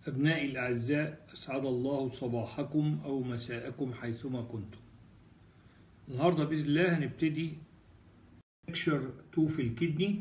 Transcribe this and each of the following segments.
أبنائي الأعزاء أسعد الله صباحكم أو مساءكم حيثما كنتم النهاردة بإذن الله هنبتدي ليكشر 2 في الكدني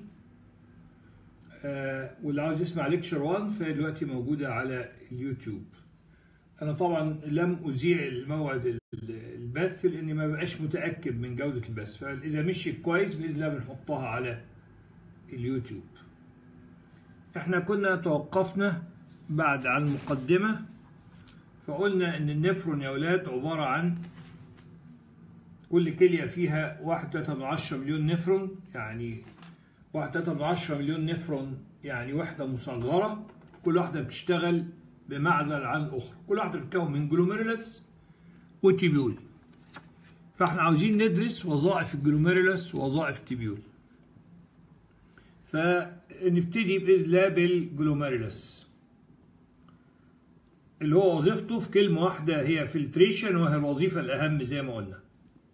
آه واللي عاوز يسمع ليكشر 1 فهي دلوقتي موجودة على اليوتيوب أنا طبعا لم أذيع الموعد البث لأني ما بقاش متأكد من جودة البث فإذا مشيت كويس بإذن الله بنحطها على اليوتيوب احنا كنا توقفنا بعد عن المقدمة فقلنا ان النفرون يا ولاد عبارة عن كل كلية فيها واحد تلاتة من عشرة مليون نفرون يعني واحد تلاتة من عشرة مليون نفرون يعني وحدة مصغرة كل واحدة بتشتغل بمعزل عن الأخرى كل واحدة بتتكون من جلوميرولس وتيبيول فاحنا عاوزين ندرس وظائف الجلوميرولس ووظائف التيبيول فنبتدي بإذن الله بالجلوميرولس اللي هو وظيفته في كلمة واحدة هي فلتريشن وهي الوظيفة الأهم زي ما قلنا.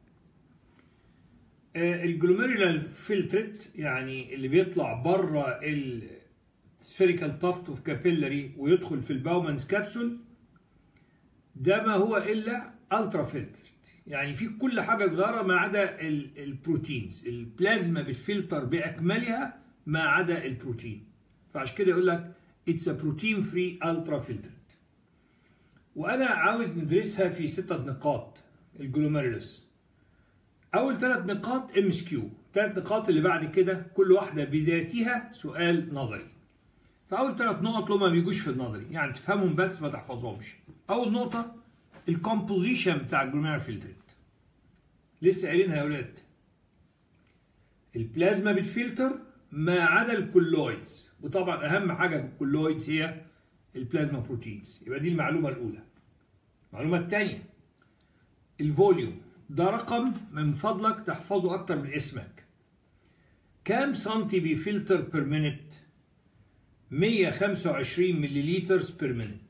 الجلوميرولار فلترت يعني اللي بيطلع بره السفيريكال تافت اوف كابيلاري ويدخل في الباومانز كابسول ده ما هو إلا الترا فلترت يعني في كل حاجة صغيرة ما عدا البروتينز البلازما بتفلتر بأكملها ما عدا البروتين فعشان كده يقول لك اتس ا بروتين فري الترا فلتر وانا عاوز ندرسها في ستة نقاط الجلوميرولس اول ثلاث نقاط ام اس كيو ثلاث نقاط اللي بعد كده كل واحده بذاتها سؤال نظري فاول ثلاث نقط لو ما بيجوش في النظري يعني تفهمهم بس ما تحفظهمش اول نقطه الكومبوزيشن بتاع الجلوميرولار فلترت لسه قايلينها يا ولاد البلازما بتفلتر ما عدا الكولويدز وطبعا اهم حاجه في الكولويدز هي البلازما بروتينز يبقى دي المعلومه الاولى المعلومه الثانيه الفوليوم ده رقم من فضلك تحفظه اكتر من اسمك كام سنتي بيفلتر بير مينت 125 ملليلتر بير مينت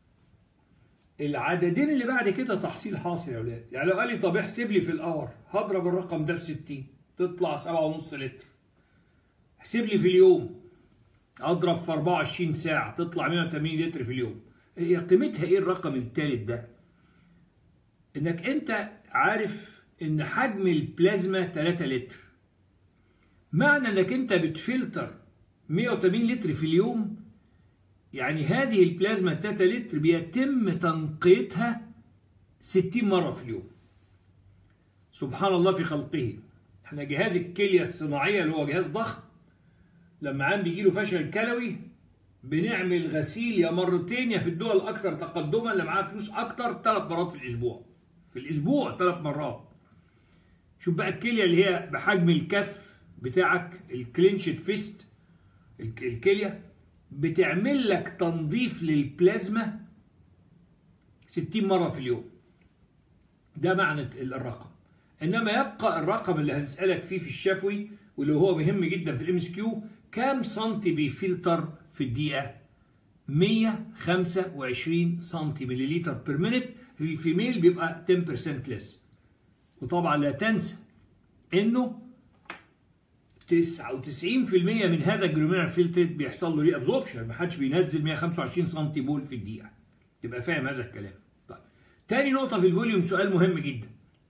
العددين اللي بعد كده تحصيل حاصل يا اولاد يعني لو قال لي طب احسب لي في الاور هضرب الرقم ده في 60 تطلع 7.5 لتر احسب لي في اليوم اضرب في 24 ساعه تطلع 180 لتر في اليوم هي قيمتها ايه الرقم الثالث ده انك انت عارف ان حجم البلازما 3 لتر معنى انك انت بتفلتر 180 لتر في اليوم يعني هذه البلازما 3 لتر بيتم تنقيتها 60 مره في اليوم سبحان الله في خلقه احنا جهاز الكليه الصناعيه اللي هو جهاز ضخم لما عم بيجي له فشل كلوي بنعمل غسيل يا مرتين يا في الدول الاكثر تقدما اللي معاها فلوس اكتر ثلاث مرات في الاسبوع في الاسبوع ثلاث مرات شوف بقى الكليه اللي هي بحجم الكف بتاعك الكلينشد فيست الكليه بتعمل لك تنظيف للبلازما 60 مره في اليوم ده معنى الرقم انما يبقى الرقم اللي هنسالك فيه في الشفوي واللي هو مهم جدا في الام اس كيو كام سنتي بيفلتر في الدقيقة؟ 125 سنتي مليلتر بير مينت في الفيميل بيبقى 10% لس وطبعا لا تنسى انه 99% من هذا الجلوميرال فلترت بيحصل له ري ابزوربشن ما حدش بينزل 125 سنتي بول في الدقيقة تبقى فاهم هذا الكلام طيب تاني نقطة في الفوليوم سؤال مهم جدا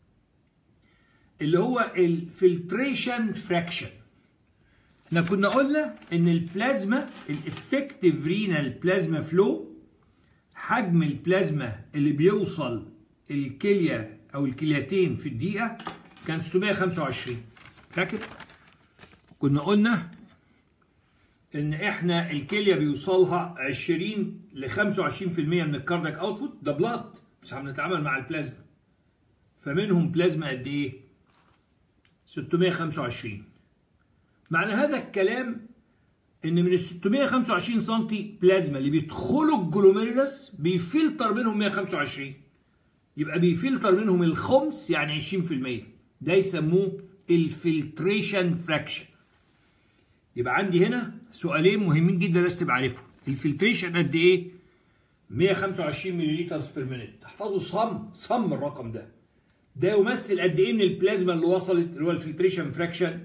اللي هو الفلتريشن فراكشن احنا كنا قلنا ان البلازما الافكتيف رينال بلازما فلو حجم البلازما اللي بيوصل الكليه او الكليتين في الدقيقه كان 625 فاكر كنا قلنا ان احنا الكليه بيوصلها 20 ل 25% من الكاردياك اوتبوت ده بلاد بس احنا بنتعامل مع البلازما فمنهم بلازما قد ايه 625 معنى هذا الكلام ان من ال 625 سم بلازما اللي بيدخلوا الجلوميرولس بيفلتر منهم 125 يبقى بيفلتر منهم الخمس يعني 20% ده يسموه الفلتريشن فراكشن يبقى عندي هنا سؤالين مهمين جدا لازم تبقى عارفهم الفلتريشن قد ايه 125 مللتر بير مينيت تحفظوا صم صم الرقم ده ده يمثل قد ايه من البلازما اللي وصلت اللي هو الفلتريشن فراكشن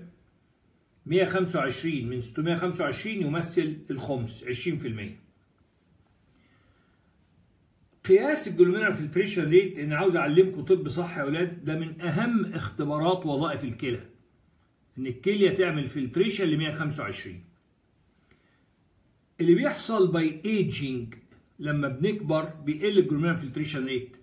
125 من 625 يمثل الخمس 20% قياس الجلوميرال فلتريشن ريت انا عاوز اعلمكم طب صح يا اولاد ده من اهم اختبارات وظائف الكلى ان الكليه تعمل فلتريشن ل 125 اللي بيحصل باي ايجينج لما بنكبر بيقل الجلوميرال فلتريشن ريت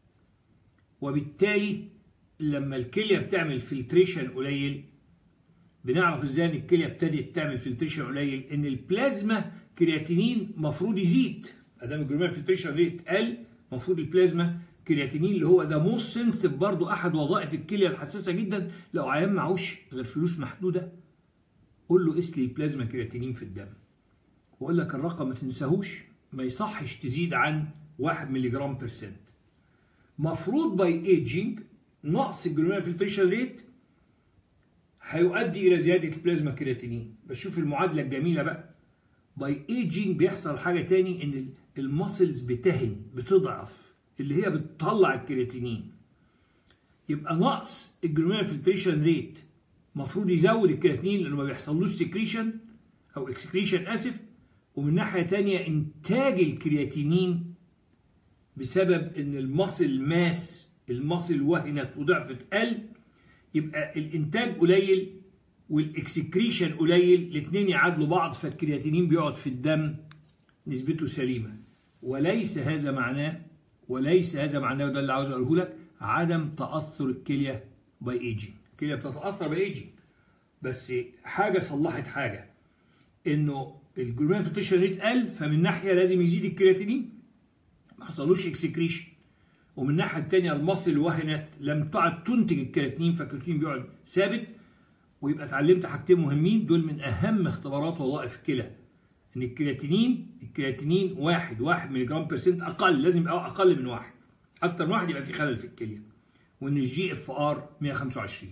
وبالتالي لما الكليه بتعمل فلتريشن قليل بنعرف ازاي ان الكليه ابتدت تعمل فلتريشن قليل ان البلازما كرياتينين مفروض يزيد ادام الجلوميرال فلتريشن ريت قل المفروض البلازما كرياتينين اللي هو ده موست سنسيتيف برضه احد وظائف الكليه الحساسه جدا لو عيان معهوش غير فلوس محدوده قول له قيس لي البلازما كرياتينين في الدم واقول لك الرقم ما تنساهوش ما يصحش تزيد عن 1 مللي جرام بيرسنت مفروض باي ايجينج نقص الجلوميرال فلتريشن ريت هيؤدي الى زياده البلازما كرياتينين بشوف المعادله الجميله بقى باي ايجينج بيحصل حاجه تاني ان المسلز بتهن بتضعف اللي هي بتطلع الكرياتينين يبقى نقص الجلوميرال فلتريشن ريت المفروض يزود الكرياتينين لانه ما بيحصلوش سكريشن او اكسكريشن اسف ومن ناحيه تانية انتاج الكرياتينين بسبب ان المصل ماس المصل وهنت وضعفت قل يبقى الانتاج قليل والاكسكريشن قليل الاثنين يعادلوا بعض فالكرياتينين بيقعد في الدم نسبته سليمه وليس هذا معناه وليس هذا معناه وده اللي عاوز اقوله لك عدم تاثر الكليه باي ايجينج الكليه بتتاثر باي ايجينج بس حاجه صلحت حاجه انه الجلوميرال فلتريشن ريت قل فمن ناحيه لازم يزيد الكرياتينين ما حصلوش اكسكريشن ومن الناحيه الثانيه المصل وهنت لم تعد تنتج الكرياتينين فالكرياتينين بيقعد ثابت ويبقى اتعلمت حاجتين مهمين دول من اهم اختبارات وظائف الكلى ان الكرياتينين الكرياتينين واحد واحد ملي جرام بيرسنت اقل لازم يبقى اقل من واحد اكتر من واحد يبقى في خلل في الكليه وان الجي اف ار 125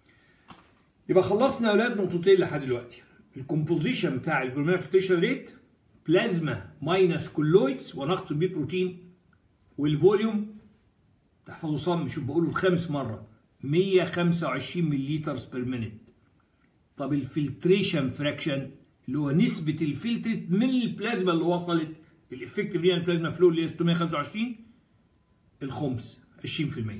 يبقى خلصنا يا اولاد نقطتين لحد دلوقتي الكومبوزيشن بتاع الجلوميرال فلتريشن ريت بلازما ماينس كولويدز ونقص بيه بروتين والفوليوم تحفظوا صم شوف بقوله الخامس مره 125 ملي بير مينيت طب الفلتريشن فراكشن اللي هو نسبة الفلترت من البلازما اللي وصلت الافكتيف ريال بلازما فلو اللي هي 625 الخمس 20%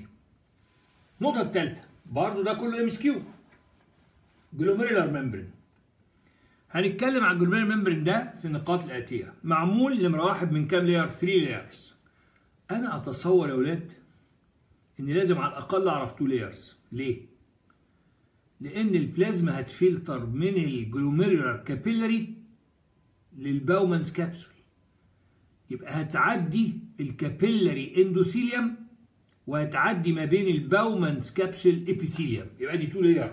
النقطة الثالثة برضه ده كله ام اس كيو جلوميرولار ممبرين هنتكلم عن الجلوميرولار ممبرين ده في النقاط الآتية معمول نمرة واحد من كام لاير 3 لايرز أنا أتصور يا أولاد إن لازم على الأقل أعرف 2 لايرز ليه؟ لان البلازما هتفلتر من الجلوميرولار كابيلاري للباومانز كابسول يبقى هتعدي الكابيلاري اندوثيليوم وهتعدي ما بين الباومانز كابسول ابيثيليوم يبقى دي تو لاير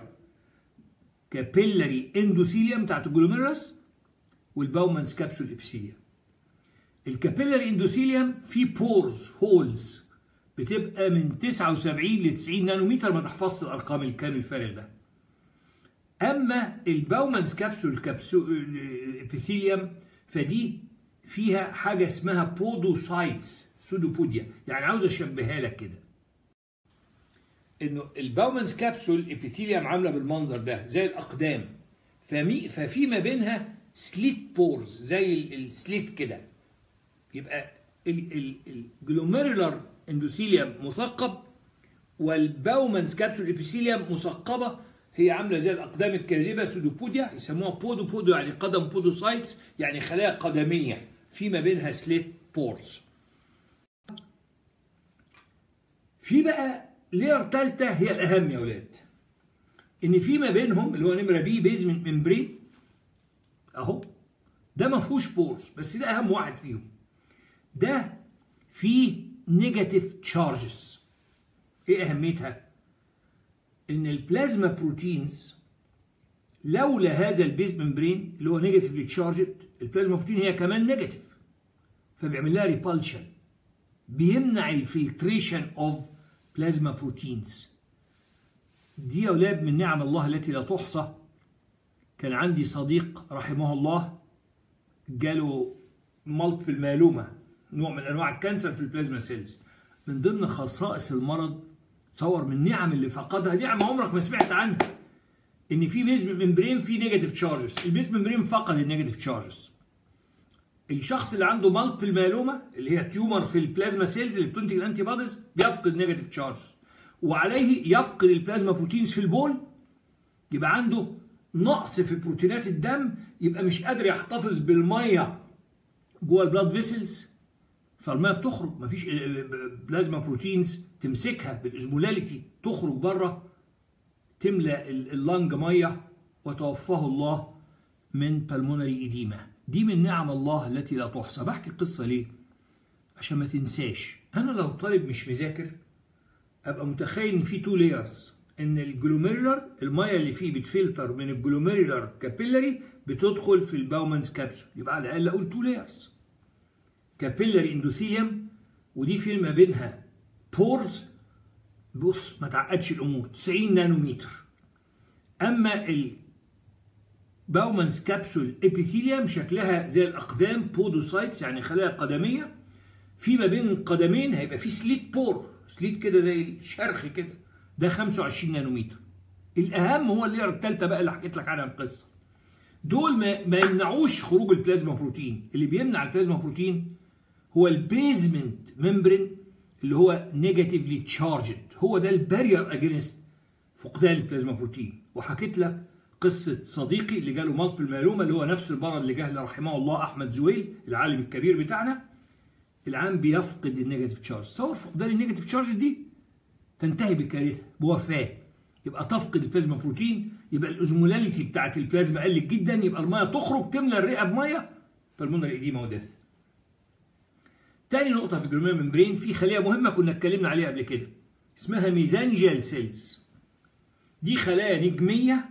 كابيلاري اندوثيليوم بتاعت الجلوميرولس والباومانز كابسول ابيثيليوم الكابيلاري اندوثيليوم فيه بورز هولز بتبقى من 79 ل 90 نانومتر ما تحفظش الارقام الكام الفارغ ده اما الباومانز كابسول كابسول ابيثيليوم فدي فيها حاجه اسمها بودوسايتس سودوبوديا يعني عاوز اشبهها لك كده انه الباومانز كابسول ابيثيليوم عامله بالمنظر ده زي الاقدام فمي ففي ما بينها سليت بورز زي السليت كده يبقى الجلوميرولار اندوثيليوم مثقب والباومانز كابسول ابيثيليوم مثقبه هي عامله زي الاقدام الكاذبه سودوبوديا يسموها بودو بودو يعني قدم بودوسايتس يعني خلايا قدميه في ما بينها سليت بورز في بقى لير ثالثه هي الاهم يا اولاد ان في ما بينهم اللي هو نمره بي بيزمنت ممبرين اهو ده ما فيهوش بورز بس ده اهم واحد فيهم ده فيه نيجاتيف تشارجز ايه اهميتها ان البلازما بروتينز لولا هذا البيز ممبرين اللي هو نيجاتيفلي تشارجد البلازما بروتين هي كمان نيجاتيف فبيعمل لها ريبالشن بيمنع الفلتريشن اوف بلازما بروتينز دي يا اولاد من نعم الله التي لا تحصى كان عندي صديق رحمه الله جاله مالتيبل مالومه نوع من انواع الكانسر في البلازما سيلز من ضمن خصائص المرض تصور من النعم اللي فقدها نعمه عمرك ما سمعت عنها ان في بيز ممبرين فيه نيجاتيف تشارجز البيز ممبرين فقد النيجاتيف تشارجز الشخص اللي عنده مالتيبل مالوما اللي هي تيومر في البلازما سيلز اللي بتنتج الانتي بوديز بيفقد نيجاتيف تشارج وعليه يفقد البلازما بروتينز في البول يبقى عنده نقص في بروتينات الدم يبقى مش قادر يحتفظ بالميه جوه البلاد فيسلز فالميه بتخرج مفيش بلازما بروتينز تمسكها بالازمولاليتي تخرج بره تملى اللنج ميه وتوفاه الله من بالمونري ايديما دي من نعم الله التي لا تحصى بحكي القصه ليه عشان ما تنساش انا لو طالب مش مذاكر ابقى متخيل ان في تو لايرز ان الجلوميرولار الميه اللي فيه بتفلتر من الجلوميرولار كابيلاري بتدخل في الباومانز كابسول يبقى على الاقل اقول تو لايرز كابيلاري اندوثيليوم ودي في ما بينها بورز بص ما تعقدش الامور 90 نانومتر اما الباومانز كابسول ابيثيليوم شكلها زي الاقدام بودوسايتس يعني خلايا قدميه في ما بين القدمين هيبقى في سليت بور سليت كده زي الشرخ كده ده 25 نانومتر الاهم هو اللير الثالثه بقى اللي حكيت لك عنها القصه دول ما, ما يمنعوش خروج البلازما بروتين اللي بيمنع البلازما بروتين هو البيزمنت ممبرين اللي هو نيجاتيفلي تشارجد هو ده البارير اجينست فقدان البلازما بروتين وحكيت لك قصه صديقي اللي جاله مالتيبل مالوما اللي هو نفس المرض اللي جه رحمه الله احمد زويل العالم الكبير بتاعنا العام بيفقد النيجاتيف تشارج تصور فقدان النيجاتيف تشارج دي تنتهي بكارثه بوفاه يبقى تفقد البلازما بروتين يبقى الاوزمولاليتي بتاعت البلازما قلت جدا يبقى الميه تخرج تملى الرئه بميه بالمونري ايديما ودث تاني نقطة في الجلومير ممبرين في خلية مهمة كنا اتكلمنا عليها قبل كده اسمها ميزانجيال سيلز دي خلايا نجمية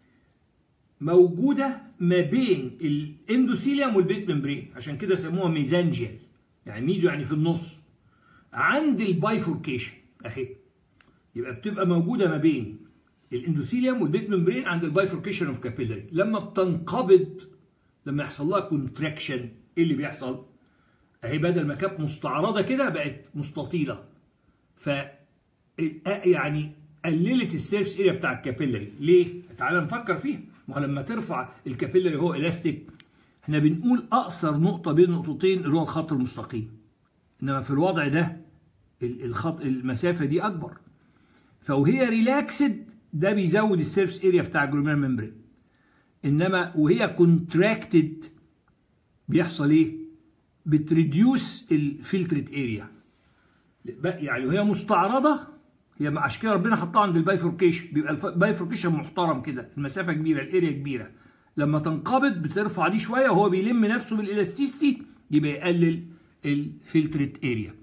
موجودة ما بين الاندوثيليوم والبيس ممبرين عشان كده سموها ميزانجيال يعني ميزو يعني في النص عند البايفوركيشن اهي يبقى بتبقى موجودة ما بين الاندوثيليوم والبيت ممبرين عند البايفوركيشن اوف كابيلاري لما بتنقبض لما يحصل لها كونتراكشن ايه اللي بيحصل؟ اهي بدل ما كانت مستعرضه كده بقت مستطيله ف يعني قللت السيرفس اريا بتاع الكابيلاري ليه؟ تعالى نفكر فيها ما هو لما ترفع الكابيلاري هو الاستيك احنا بنقول اقصر نقطه بين نقطتين اللي هو الخط المستقيم انما في الوضع ده الخط المسافه دي اكبر فوهي ريلاكسد ده بيزود السيرفس اريا بتاع الجلومير ممبرين انما وهي كونتراكتد بيحصل ايه بتريديوس الفلترت اريا يعني وهي مستعرضه هي عشان كده ربنا حطها عند البايفوركيشن بيبقى البايفوركيشن محترم كده المسافه كبيره الاريا كبيره لما تنقبض بترفع دي شويه وهو بيلم نفسه بالالاستيستي يبقى يقلل الفلترت اريا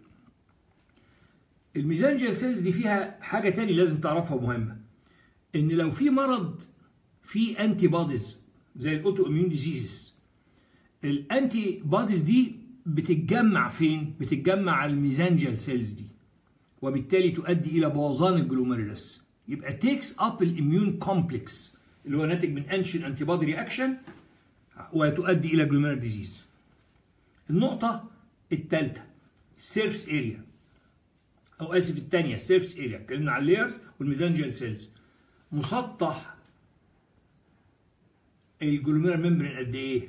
الميزانجيال سيلز دي فيها حاجه تاني لازم تعرفها مهمه ان لو في مرض في انتي بوديز زي الاوتو اميون ديزيزز الانتي بوديز دي بتتجمع فين بتتجمع على الميزانجيال سيلز دي وبالتالي تؤدي الى بوظان الجلوميرولس يبقى تيكس اب الاميون كومبلكس اللي هو ناتج من انشن انتي بودي رياكشن وتؤدي الى جلوميرال ديزيز النقطه الثالثه سيرفس اريا او اسف الثانيه سيرفس اريا اتكلمنا على اللايرز والميزانجيال سيلز مسطح الجلوميرال ممبرين قد ايه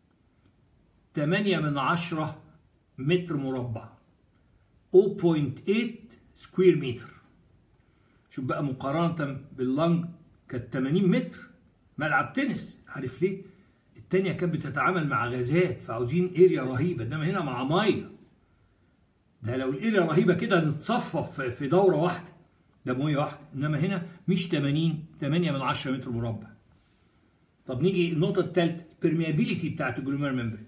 8 من 10 متر مربع 0.8 سكوير متر شوف بقى مقارنة باللنج كانت 80 متر ملعب تنس عارف ليه؟ التانية كانت بتتعامل مع غازات فعاوزين اريا رهيبة انما هنا مع مية ده لو الاريا رهيبة كده نتصفف في دورة واحدة ده مية واحدة انما هنا مش 80 8 من 10 متر مربع طب نيجي النقطة الثالثة البرميابيليتي بتاعت الجلومير ممبرين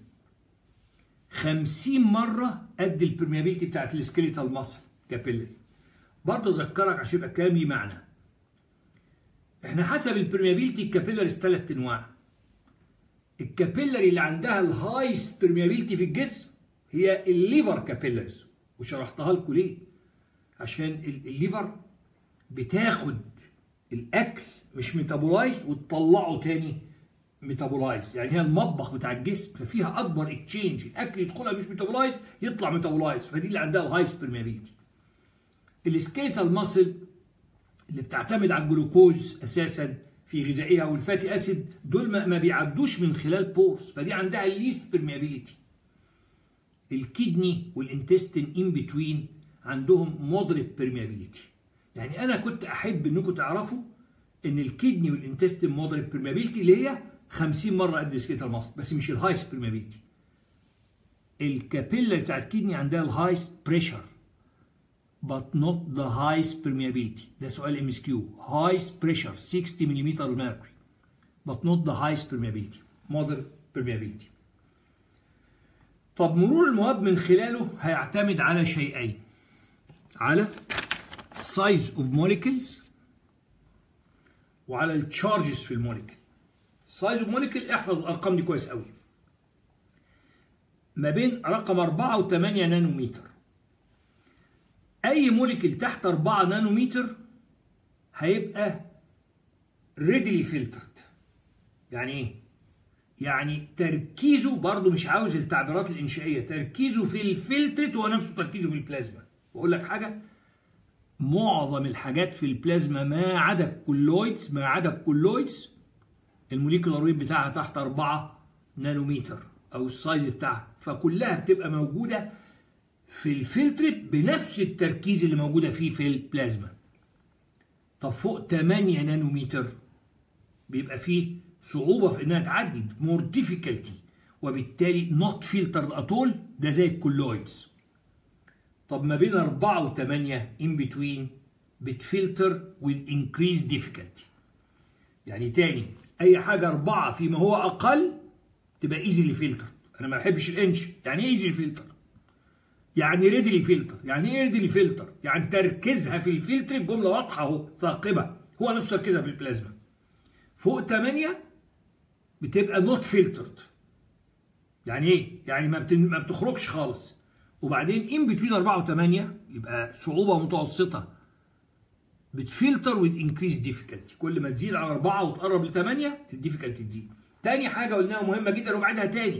50 مرة قد البرميابيلتي بتاعت السكيليتال ماسل كابيلري برضه اذكرك عشان يبقى الكلام ليه معنى احنا حسب البرميابيلتي الكابيلريز ثلاث انواع الكابيلري اللي عندها الهايست برميابيلتي في الجسم هي الليفر كابيلريز وشرحتها لكم ليه عشان الليفر بتاخد الاكل مش ميتابولايز وتطلعه تاني ميتابولايز يعني هي المطبخ بتاع الجسم ففيها اكبر اكتشينج الاكل يدخلها مش ميتابولايز يطلع ميتابولايز فدي اللي عندها الهاي سبرميابيلتي السكيلتال ماسل اللي بتعتمد على الجلوكوز اساسا في غذائها والفاتي اسيد دول ما, ما بيعدوش من خلال بورس فدي عندها الليست برميابيلتي الكدني والانتستين ان بتوين عندهم مودريت بيرميابيليتي يعني انا كنت احب انكم تعرفوا ان الكدني والانتستين مودريت بيرميابيليتي اللي هي 50 مره قد سكيتال ماسل بس مش الهايست بيرميابيليتي الكابيلا بتاعت الكدني عندها الهايست بريشر but not the highest permeability ده سؤال ام اس كيو highest pressure 60 ملم mercury but not the highest permeability moderate permeability طب مرور المواد من خلاله هيعتمد على شيئين على size of molecules وعلى التشارجز في الموليكول size of molecule احفظ الارقام دي كويس قوي ما بين رقم 4 و8 نانومتر اي موليكول تحت 4 نانومتر هيبقى ريدلي فلترد يعني ايه يعني تركيزه برضه مش عاوز التعبيرات الانشائيه تركيزه في الفلترت هو نفسه تركيزه في البلازما واقول لك حاجه معظم الحاجات في البلازما ما عدا الكولويدز ما عدا الكولويدز الموليكولار ويت بتاعها تحت 4 نانومتر او السايز بتاعها فكلها بتبقى موجوده في الفلتر بنفس التركيز اللي موجوده فيه في البلازما طب فوق 8 نانومتر بيبقى فيه صعوبه في انها تعدي مور ديفيكالتي وبالتالي نوت فلترد اتول ده زي الكولويدز طب ما بين 4 و8 ان بتوين بتفلتر with increased difficulty يعني تاني اي حاجه 4 فيما هو اقل تبقى ايزي فلتر انا ما بحبش الانش يعني ايه ايزي فلتر يعني ريدلي فلتر يعني ايه ريدلي فلتر يعني تركيزها في الفلتر الجمله واضحه اهو ثاقبه هو نفسه تركيزها في البلازما فوق 8 بتبقى نوت فلترد يعني ايه يعني ما, بتن... ما بتخرجش خالص وبعدين ان بتوين 4 و8 يبقى صعوبه متوسطه بتفلتر وذ انكريز ديفيكالتي كل ما تزيد على 4 وتقرب ل 8 الديفيكالتي تزيد تاني حاجه قلناها مهمه جدا وبعدها تاني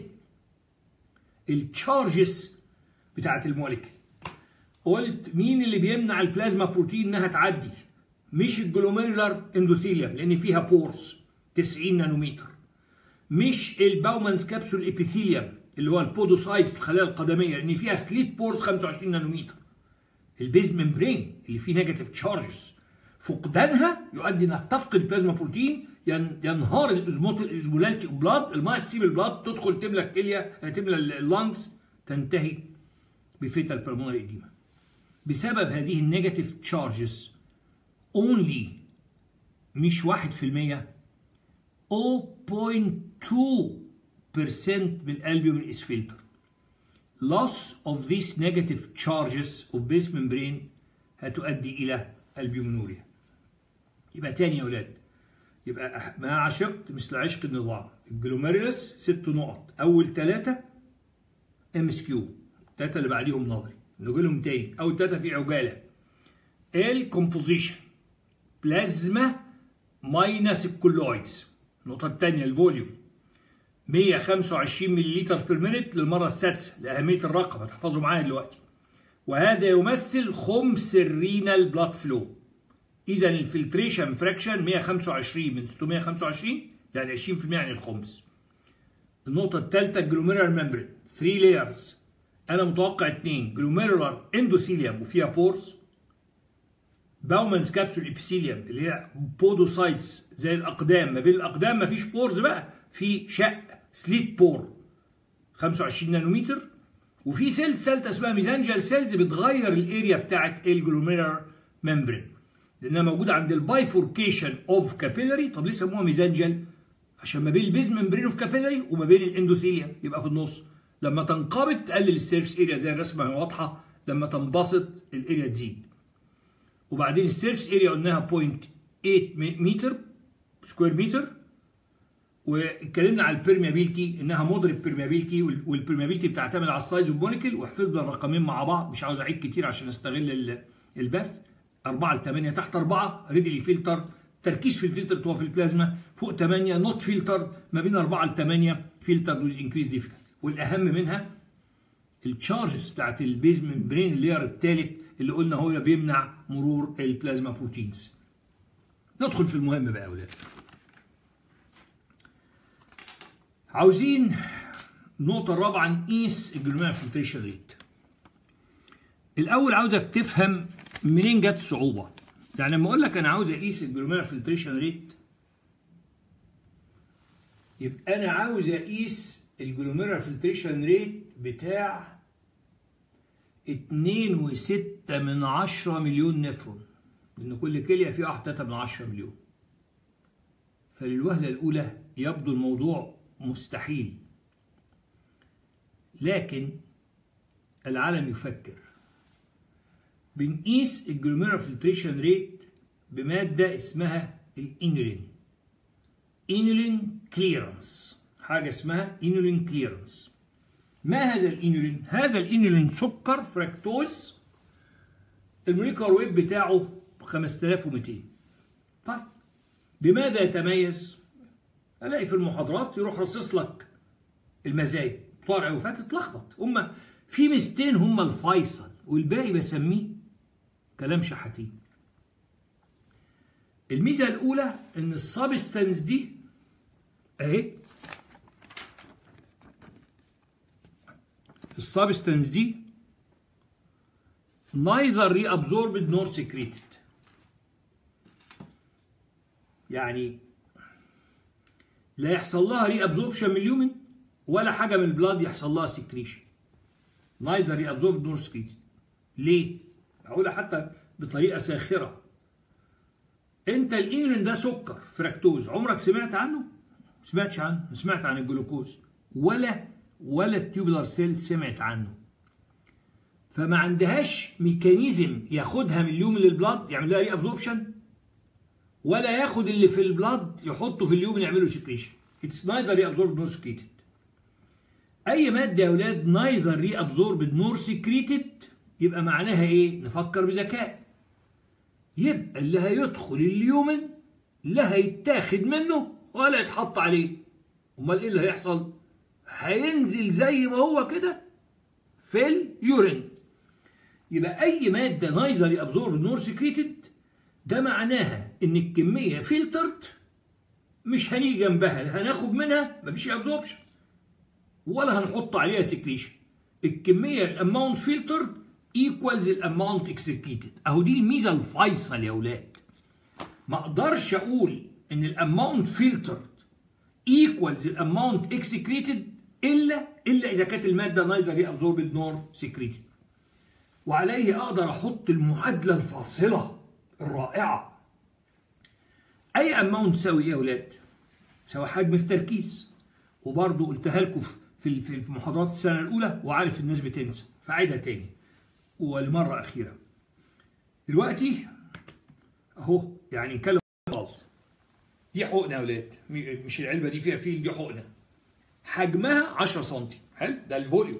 التشارجز بتاعت الموليكول قلت مين اللي بيمنع البلازما بروتين انها تعدي مش الجلوميرولار اندوثيليوم لان فيها بورز 90 نانومتر مش الباومانز كابسول ابيثيليوم اللي هو البودوسايتس الخلايا القدميه لان فيها سليت بورز 25 نانومتر البيز ممبرين اللي فيه نيجاتيف تشارجز فقدانها يؤدي انك تفقد البلازما بروتين ينهار الازمولالتي بلاد الماء تسيب البلاد تدخل تملى الكليه تملى اللانجز تنتهي بفيتال بالمونري اديما بسبب هذه النيجاتيف تشارجز اونلي مش 1% 0.2% من الالبيومين is filtered loss of these negative charges of base membrane هتؤدي الى البيومنوريا يبقى تاني يا اولاد يبقى ما عشقت مثل عشق النظام الجلوميرولس ست نقط اول ثلاثه ام اس كيو الثلاثه اللي بعديهم نظري نقول لهم تاني اول ثلاثه في عجاله الكومبوزيشن بلازما ماينس الكولويدز النقطه الثانيه الفوليوم 125 ملل بير مينت للمره السادسه لاهميه الرقم هتحفظه معايا دلوقتي وهذا يمثل خمس الرينال بلاد فلو اذا الفلتريشن فراكشن 125 من 625 يعني 20% يعني الخمس النقطه الثالثه الجلوميرال ممبرين 3 لايرز انا متوقع اثنين جلوميرولار اندوثيليوم وفيها بورز باومانز كابسول ابيثيليوم اللي هي بودوسايتس زي الاقدام ما بين الاقدام ما فيش بورز بقى في شق سليت بور 25 نانومتر وفي سيلز ثالثه اسمها ميزانجال سيلز بتغير الاريا بتاعت الجلوميرال ممبرين لانها موجوده عند البايفوركيشن اوف كابيلاري طب ليه سموها ميزانجال عشان ما بين البيز ممبرين اوف كابيلاري وما بين الاندوثيليا يبقى في النص لما تنقبض تقلل السيرفس اريا زي الرسمه واضحه لما تنبسط الاريا تزيد وبعدين السيرفس اريا قلناها 0.8 متر سكوير متر واتكلمنا على البرميابيلتي انها مودريت بيرميابيلتي والبرميابيلتي بتعتمد على السايز اوف موليكيول وحفظنا الرقمين مع بعض مش عاوز اعيد كتير عشان استغل البث 4 ل 8 تحت 4 ريدلي فلتر تركيز في الفلتر هو في البلازما فوق 8 نوت فلتر ما بين 4 ل 8 فلتر ويز انكريز ديفيكالتي والاهم منها التشارجز بتاعت البيز ممبرين اللاير الثالث اللي قلنا هو اللي بيمنع مرور البلازما بروتينز ندخل في المهم بقى يا اولاد عاوزين النقطة الرابعة نقيس الجلوميرال فلتريشن ريت. الأول عاوزك تفهم منين جت الصعوبة. يعني لما أقول لك أنا عاوز أقيس الجلوميرال فلتريشن ريت يبقى أنا عاوز أقيس الجلوميرال فلتريشن ريت بتاع اتنين وستة من عشرة مليون نفرون لأن كل كلية فيها واحد تلاتة من عشرة مليون فللوهلة الأولى يبدو الموضوع مستحيل لكن العالم يفكر بنقيس الجلوميرال فلتريشن ريت بمادة اسمها الإنولين إنولين كليرنس حاجة اسمها إنولين كليرنس ما هذا الإنولين؟ هذا الإنولين سكر فركتوز الموليكولار ويت بتاعه 5200 طيب بماذا يتميز؟ الاقي في المحاضرات يروح رصص لك المزايا طارق وفات تتلخبط هم في ميزتين هم الفيصل والباقي بسميه كلام شحاتين الميزه الاولى ان السبستانس دي اهي السبستانس دي neither reabsorbed nor secreted يعني لا يحصل لها ري ابزوربشن من اليومن ولا حاجه من البلاد يحصل لها سكريشن نايذر ري ابزورب نور سكريت ليه؟ هقولها حتى بطريقه ساخره انت الانولين ده سكر فركتوز عمرك سمعت عنه؟ ما سمعتش عنه سمعت عن الجلوكوز ولا ولا التيوبولار سيل سمعت عنه فما عندهاش ميكانيزم ياخدها من اليوم للبلاد يعمل لها ري ابزوربشن ولا ياخد اللي في البلاد يحطه في اليوم يعمله سكريشن اتس نايذر ري ابزورب نور سكريتد اي ماده يا اولاد نايذر ري ابزورب نور سكريتد يبقى معناها ايه نفكر بذكاء يبقى اللي هيدخل اليومن لا هيتاخد منه ولا يتحط عليه امال ايه اللي هيحصل هينزل زي ما هو كده في اليورين يبقى اي ماده نايذر ري ابزورب نور سكريتد ده معناها ان الكميه فلترت مش هنيجي جنبها هناخد منها مفيش ابزوربشن ولا هنحط عليها سكريشن الكميه الاماونت فلترد ايكوالز الاماونت اكسكريتد اهو دي الميزه الفيصل يا اولاد ما اقدرش اقول ان الاماونت فلترد ايكوالز الاماونت اكسكريتد الا الا اذا كانت الماده نايذر ابزوربد نور سكريتد وعليه اقدر احط المعادله الفاصله الرائعة أي أماونت تساوي إيه يا أولاد؟ تساوي حجم في تركيز وبرضه قلتها لكم في في محاضرات السنة الأولى وعارف الناس بتنسى فعيدها تاني ولمرة أخيرة دلوقتي أهو يعني نتكلم دي حقنة يا أولاد مش العلبة دي فيها فيل دي حقنة حجمها 10 سم حلو ده الفوليوم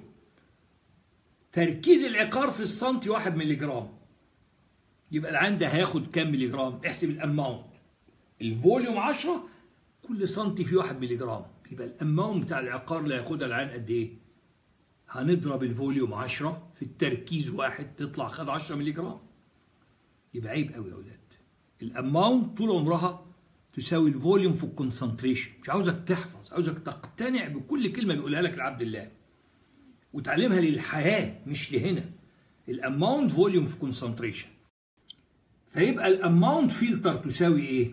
تركيز العقار في السنتي 1 مللي جرام يبقى العين ده هياخد كام ملي جرام احسب الاماونت الفوليوم 10 كل سنتي فيه 1 ملي جرام يبقى الاماونت بتاع العقار اللي هياخدها العين قد ايه هنضرب الفوليوم 10 في التركيز واحد تطلع خد 10 ملي جرام يبقى عيب قوي يا اولاد الاماونت طول عمرها تساوي الفوليوم في الكونسنتريشن مش عاوزك تحفظ عاوزك تقتنع بكل كلمه بيقولها لك العبد الله وتعلمها للحياه مش لهنا الاماونت فوليوم في كونسنتريشن فيبقى الاماونت فلتر تساوي ايه؟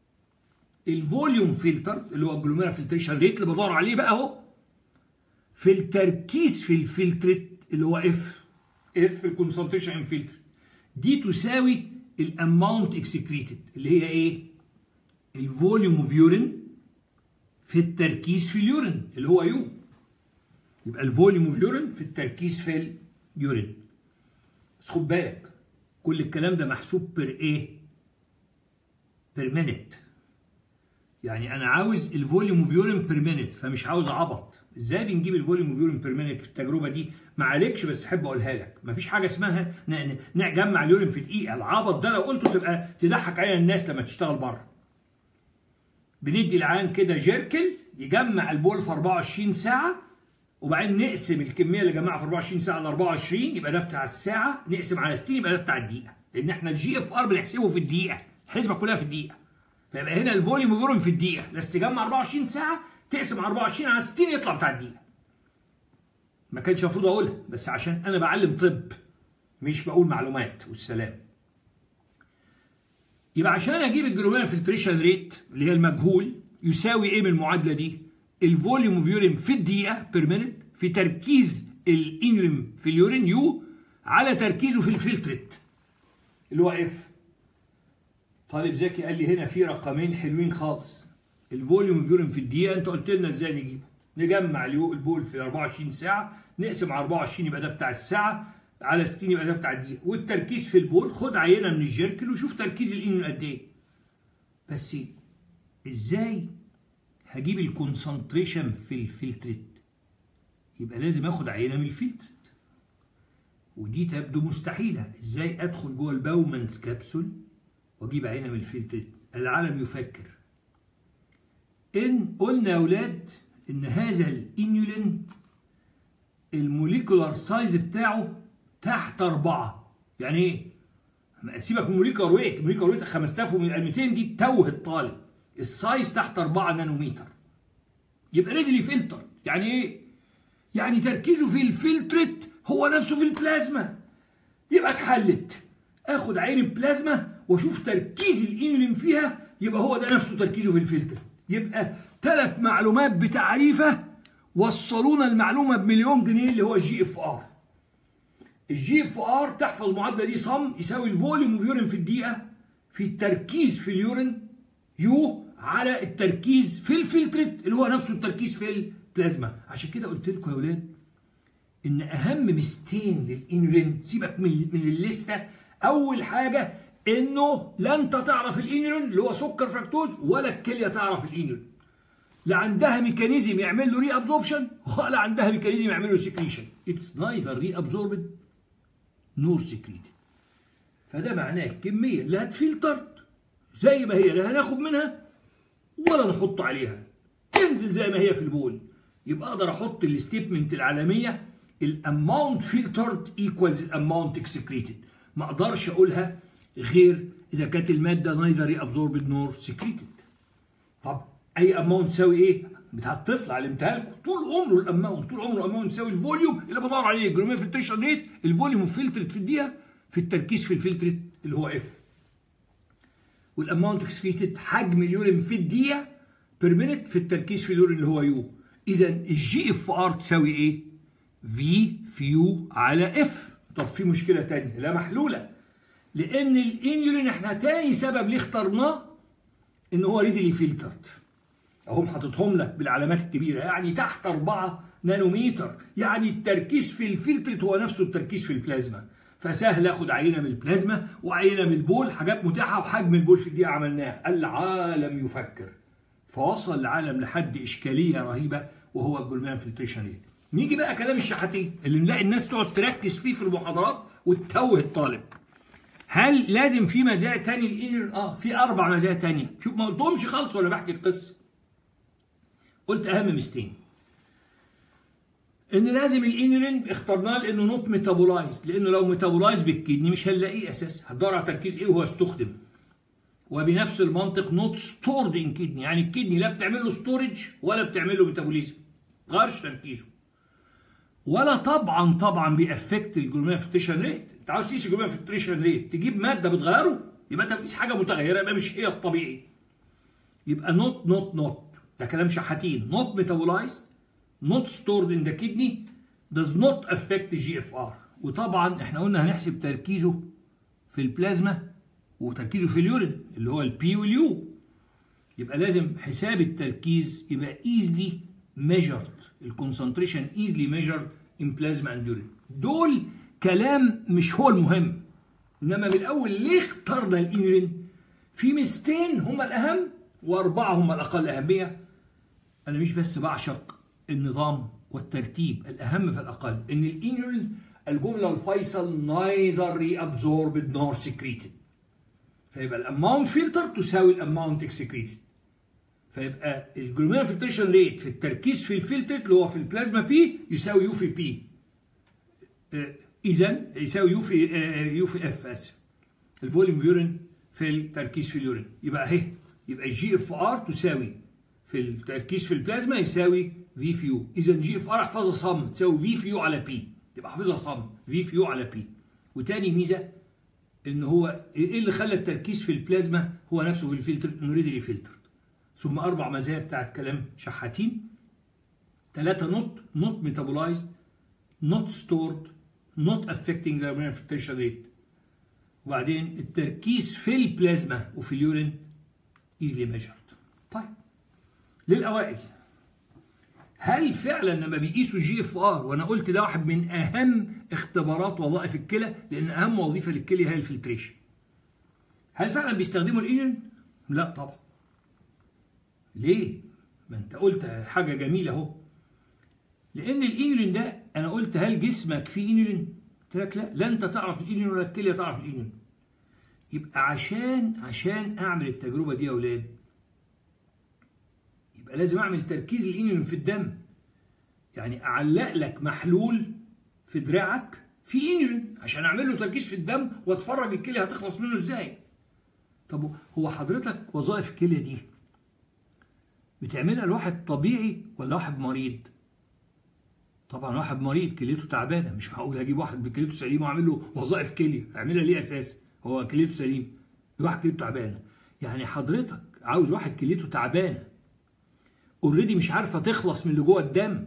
الفوليوم فلتر اللي هو الجلوميرا فلتريشن ريت اللي بدور عليه بقى اهو في التركيز في الفلترت اللي هو اف اف الكونسنتريشن ان فلتر دي تساوي الاماونت اكسكريتد اللي هي ايه؟ الفوليوم اوف يورين في التركيز في اليورين اللي هو يو يبقى الفوليوم اوف يورين في التركيز في اليورين بس خد بالك كل الكلام ده محسوب بير ايه؟ بير مينيت يعني انا عاوز الفوليوم اوف يورين بير مينيت فمش عاوز عبط ازاي بنجيب الفوليوم اوف يورين بير مينيت في التجربه دي ما عليكش بس احب اقولها لك مفيش حاجه اسمها نجمع اليورين في دقيقه العبط ده لو قلته تبقى تضحك علينا الناس لما تشتغل بره بندي العيان كده جيركل يجمع البول في 24 ساعه وبعدين نقسم الكميه اللي جمعها في 24 ساعه ل 24 يبقى ده بتاع الساعه نقسم على 60 يبقى ده بتاع الدقيقه لان احنا الجي اف ار بنحسبه في الدقيقه الحسبه كلها في الدقيقه فيبقى هنا الفوليوم فوليوم في الدقيقه بس تجمع 24 ساعه تقسم 24 على 60 يطلع بتاع الدقيقه ما كانش المفروض اقولها بس عشان انا بعلم طب مش بقول معلومات والسلام يبقى عشان اجيب الجلوميرال فلتريشن ريت اللي هي المجهول يساوي ايه من المعادله دي الفوليوم اوف يورين في الدقيقه بير مينيت في تركيز الانيولين في اليورين يو على تركيزه في الفلترت اللي هو اف طالب ذكي قال لي هنا في رقمين حلوين خالص الفوليوم اوف يورين في الدقيقه انت قلت لنا ازاي نجيبه نجمع اليو البول في 24 ساعه نقسم على 24 يبقى ده بتاع الساعه على 60 يبقى ده بتاع الدقيقه والتركيز في البول خد عينه من الجيركل وشوف تركيز الانيون قد ايه بس ازاي هجيب الكونسنتريشن في الفلترت يبقى لازم اخد عينه من الفلترت ودي تبدو مستحيله ازاي ادخل جوه الباومانز كبسول واجيب عينه من الفلترت العالم يفكر ان قلنا يا اولاد ان هذا الانيولين الموليكولار سايز بتاعه تحت أربعة يعني ايه؟ سيبك من موليكولار ويت موليكولار ويت 5200 دي توه الطالب السايز تحت 4 نانومتر يبقى ريدلي فلتر يعني ايه؟ يعني تركيزه في الفلترت هو نفسه في البلازما يبقى اتحلت اخد عين البلازما واشوف تركيز الانيولين فيها يبقى هو ده نفسه تركيزه في الفلتر يبقى ثلاث معلومات بتعريفه وصلونا المعلومه بمليون جنيه اللي هو الجي اف ار الجي اف ار تحفظ المعادله دي صم يساوي الفوليوم اوف يورين في الدقيقه في التركيز في اليورين يو على التركيز في الفلترت اللي هو نفسه التركيز في البلازما عشان كده قلت لكم يا اولاد ان اهم ميزتين للانيولين سيبك من من الليسته اول حاجه انه لا انت تعرف الانيولين اللي هو سكر فركتوز ولا الكليه تعرف الانيولين لا عندها ميكانيزم يعمل له ري ابزوربشن ولا عندها ميكانيزم يعمل له سكريشن اتس نايذر ري ابزوربد نور سكريت فده معناه الكميه اللي هتفلتر زي ما هي لا هناخد منها ولا نحط عليها تنزل زي ما هي في البول يبقى اقدر احط الستيتمنت العالميه الاماونت فلترد ايكوالز الاماونت اكسكريتد ما اقدرش اقولها غير اذا كانت الماده نايذر ري ابزوربد نور سكريتد طب اي اماونت تساوي ايه؟ بتاع الطفل علمتها لكم طول عمره الاماونت طول عمره الاماونت تساوي الفوليوم اللي بدور عليه الجلومير فلتريشن ريت الفوليوم فلترت في الدقيقه في التركيز في الفلترت اللي هو اف والاماونت اكسكريتد حجم اليورين في الدقيقه بير مينت في التركيز في اليورين اللي هو يو اذا الجي اف ار تساوي ايه؟ في في يو على اف طب في مشكله ثانيه لا محلوله لان الانيولين احنا تاني سبب ليه اخترناه ان هو ريدلي فلترد اهم حاططهم لك بالعلامات الكبيره يعني تحت 4 نانومتر يعني التركيز في الفلترت هو نفسه التركيز في البلازما فسهل اخد عينه من البلازما وعينه من البول حاجات متاحه وحجم البول في الدقيقه عملناها العالم يفكر فوصل العالم لحد اشكاليه رهيبه وهو الجلمان فلتريشن ريت نيجي بقى كلام الشحاتين اللي نلاقي الناس تقعد تركز فيه في المحاضرات وتتوه الطالب هل لازم في مزايا تاني للانيون اه في اربع مزايا تانية شوف ما قلتهمش خالص ولا بحكي القصه قلت اهم ميزتين ان لازم الانيولين اخترناه لانه نوت ميتابولايز لانه لو ميتابولايز بالكدني مش هنلاقيه اساسا هتدور على تركيز ايه وهو استخدم وبنفس المنطق نوت ستورد ان كدني يعني الكدني لا بتعمل له ستورج ولا بتعمل له ميتابوليزم غيرش تركيزه ولا طبعا طبعا بيأفكت الجلوميرال فلتريشن ريت انت عاوز تقيس الجلوميرال فلتريشن ريت تجيب ماده بتغيره يبقى انت بتقيس حاجه متغيره يبقى مش هي الطبيعي يبقى نوت نوت نوت ده كلام شحاتين not metabolized not stored in the kidney does not affect GFR وطبعا احنا قلنا هنحسب تركيزه في البلازما وتركيزه في اليورين اللي هو البي واليو يبقى لازم حساب التركيز يبقى easily measured الكونسنتريشن easily measured in plasma and urine دول كلام مش هو المهم انما من الاول ليه اخترنا الانيولين في ميزتين هما الاهم واربعه هما الاقل اهميه انا مش بس بعشق النظام والترتيب الاهم فالاقل ان الانيولين الجمله الفيصل neither reabsorbed nor secreted فيبقى الاماونت فلتر تساوي الاماونت اكسكريتد فيبقى الجلوميرال فلتريشن ريت في التركيز في الفلتر اللي هو في البلازما بي يساوي يو في بي اذا يساوي يو في يو في اف اسف الفوليوم يورين في التركيز في اليورين يبقى اهي يبقى الجي اف ار تساوي في التركيز في البلازما يساوي في في يو اذا جي اف ار احفظها صم تساوي في في يو على بي تبقى حافظها صم في في يو على بي وتاني ميزه ان هو ايه اللي خلى التركيز في البلازما هو نفسه في الفلتر انه ريدلي فلتر ثم اربع مزايا بتاعت كلام شحاتين ثلاثه نوت نوت ميتابولايزد نوت ستورد نوت افكتنج ذا manifestation ريت وبعدين التركيز في البلازما وفي اليورين ايزلي ميجرد طيب للاوائل هل فعلا لما بيقيسوا جي اف ار وانا قلت ده واحد من اهم اختبارات وظائف الكلى لان اهم وظيفه للكلى هي الفلتريشن هل فعلا بيستخدموا الانيون لا طبعا ليه ما انت قلت حاجه جميله اهو لان الانيولين ده انا قلت هل جسمك فيه انيولين قلت لك لا لا انت تعرف الانيولين ولا الكليه تعرف الانيولين يبقى عشان عشان اعمل التجربه دي يا اولاد يبقى لازم اعمل تركيز الانيولين في الدم يعني اعلق لك محلول في دراعك في انيولين عشان اعمل له تركيز في الدم واتفرج الكليه هتخلص منه ازاي طب هو حضرتك وظائف الكليه دي بتعملها لواحد طبيعي ولا واحد مريض طبعا واحد مريض كليته تعبانه مش معقول هجيب واحد بكليته سليمه واعمل له وظائف كليه اعملها ليه اساس هو كليته سليم واحد كليته تعبانه يعني حضرتك عاوز واحد كليته تعبانه اوريدي مش عارفه تخلص من اللي جوه الدم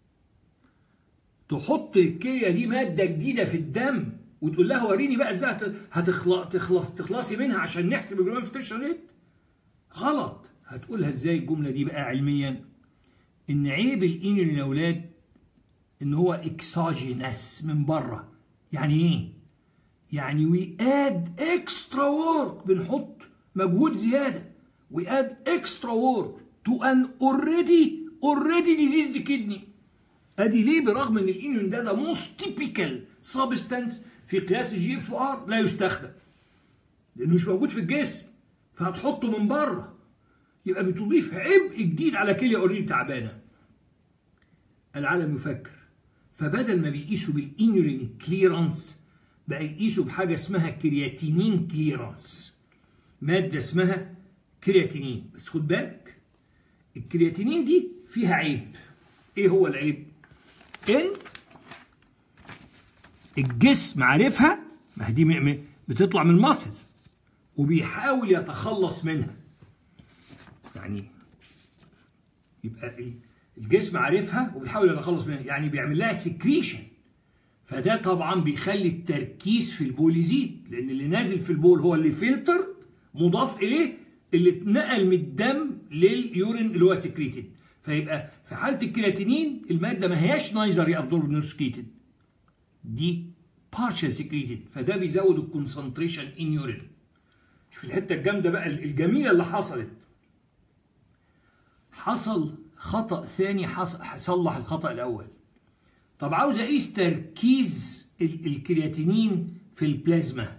تحط الكليه دي ماده جديده في الدم وتقول لها وريني بقى ازاي هتخلص تخلص تخلصي منها عشان نحسب الجلوكوز فلتريشن ريت غلط هتقولها ازاي الجمله دي بقى علميا ان عيب الانيولين يا اولاد ان هو اكساجينس من بره يعني ايه يعني وي اد اكسترا وورك بنحط مجهود زياده وي اد اكسترا وورك تو ان اوريدي اوريدي ديزيز كدني ادي ليه برغم ان الانيون ده ده موست تيبيكال سبستانس في قياس الجي اف ار لا يستخدم لانه مش موجود في الجسم فهتحطه من بره يبقى بتضيف عبء جديد على كليه اوريدي تعبانه العالم يفكر فبدل ما بيقيسوا بالانيولين كليرانس بقى يقيسوا بحاجه اسمها كرياتينين كليرانس ماده اسمها كرياتينين بس خد بالك الكرياتينين دي فيها عيب ايه هو العيب ان الجسم عارفها ما دي بتطلع من المصل وبيحاول يتخلص منها يعني يبقى الجسم عارفها وبيحاول يتخلص منها يعني بيعمل لها سكريشن فده طبعا بيخلي التركيز في البول يزيد لان اللي نازل في البول هو اللي فلتر مضاف اليه اللي اتنقل من الدم لليورين اللي هو سكريتد فيبقى في حاله الكرياتينين الماده ما هياش نايزر ابزورب نورسكيتد دي بارشال سكريتد فده بيزود الكونسنتريشن ان يورين شوف الحته الجامده بقى الجميله اللي حصلت حصل خطأ ثاني صلح الخطأ الأول طب عاوز أقيس تركيز الكرياتينين في البلازما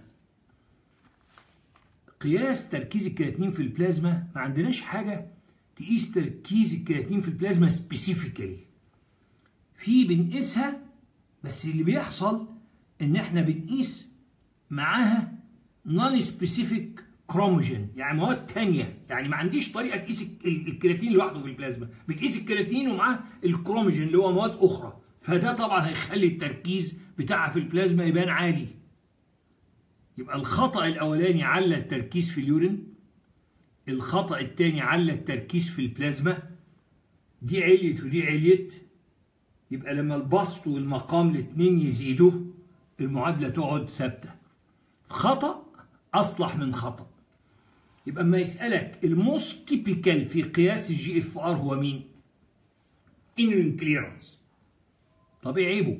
قياس تركيز الكرياتينين في البلازما ما عندناش حاجة تقيس تركيز الكرياتينين في البلازما سبيسيفيكالي في بنقيسها بس اللي بيحصل ان احنا بنقيس معاها نون سبيسيفيك كروموجين يعني مواد تانية يعني ما عنديش طريقه تقيس الكرياتين لوحده في البلازما بتقيس الكرياتين ومعاه الكروموجين اللي هو مواد اخرى فده طبعا هيخلي التركيز بتاعها في البلازما يبان عالي يبقى الخطا الاولاني على التركيز في اليورين الخطا الثاني على التركيز في البلازما دي عليت ودي عليت يبقى لما البسط والمقام الاثنين يزيدوا المعادله تقعد ثابته خطا اصلح من خطا يبقى اما يسالك الموست تيبيكال في قياس الجي اف ار هو مين انيولين كليرنس طب ايه عيبه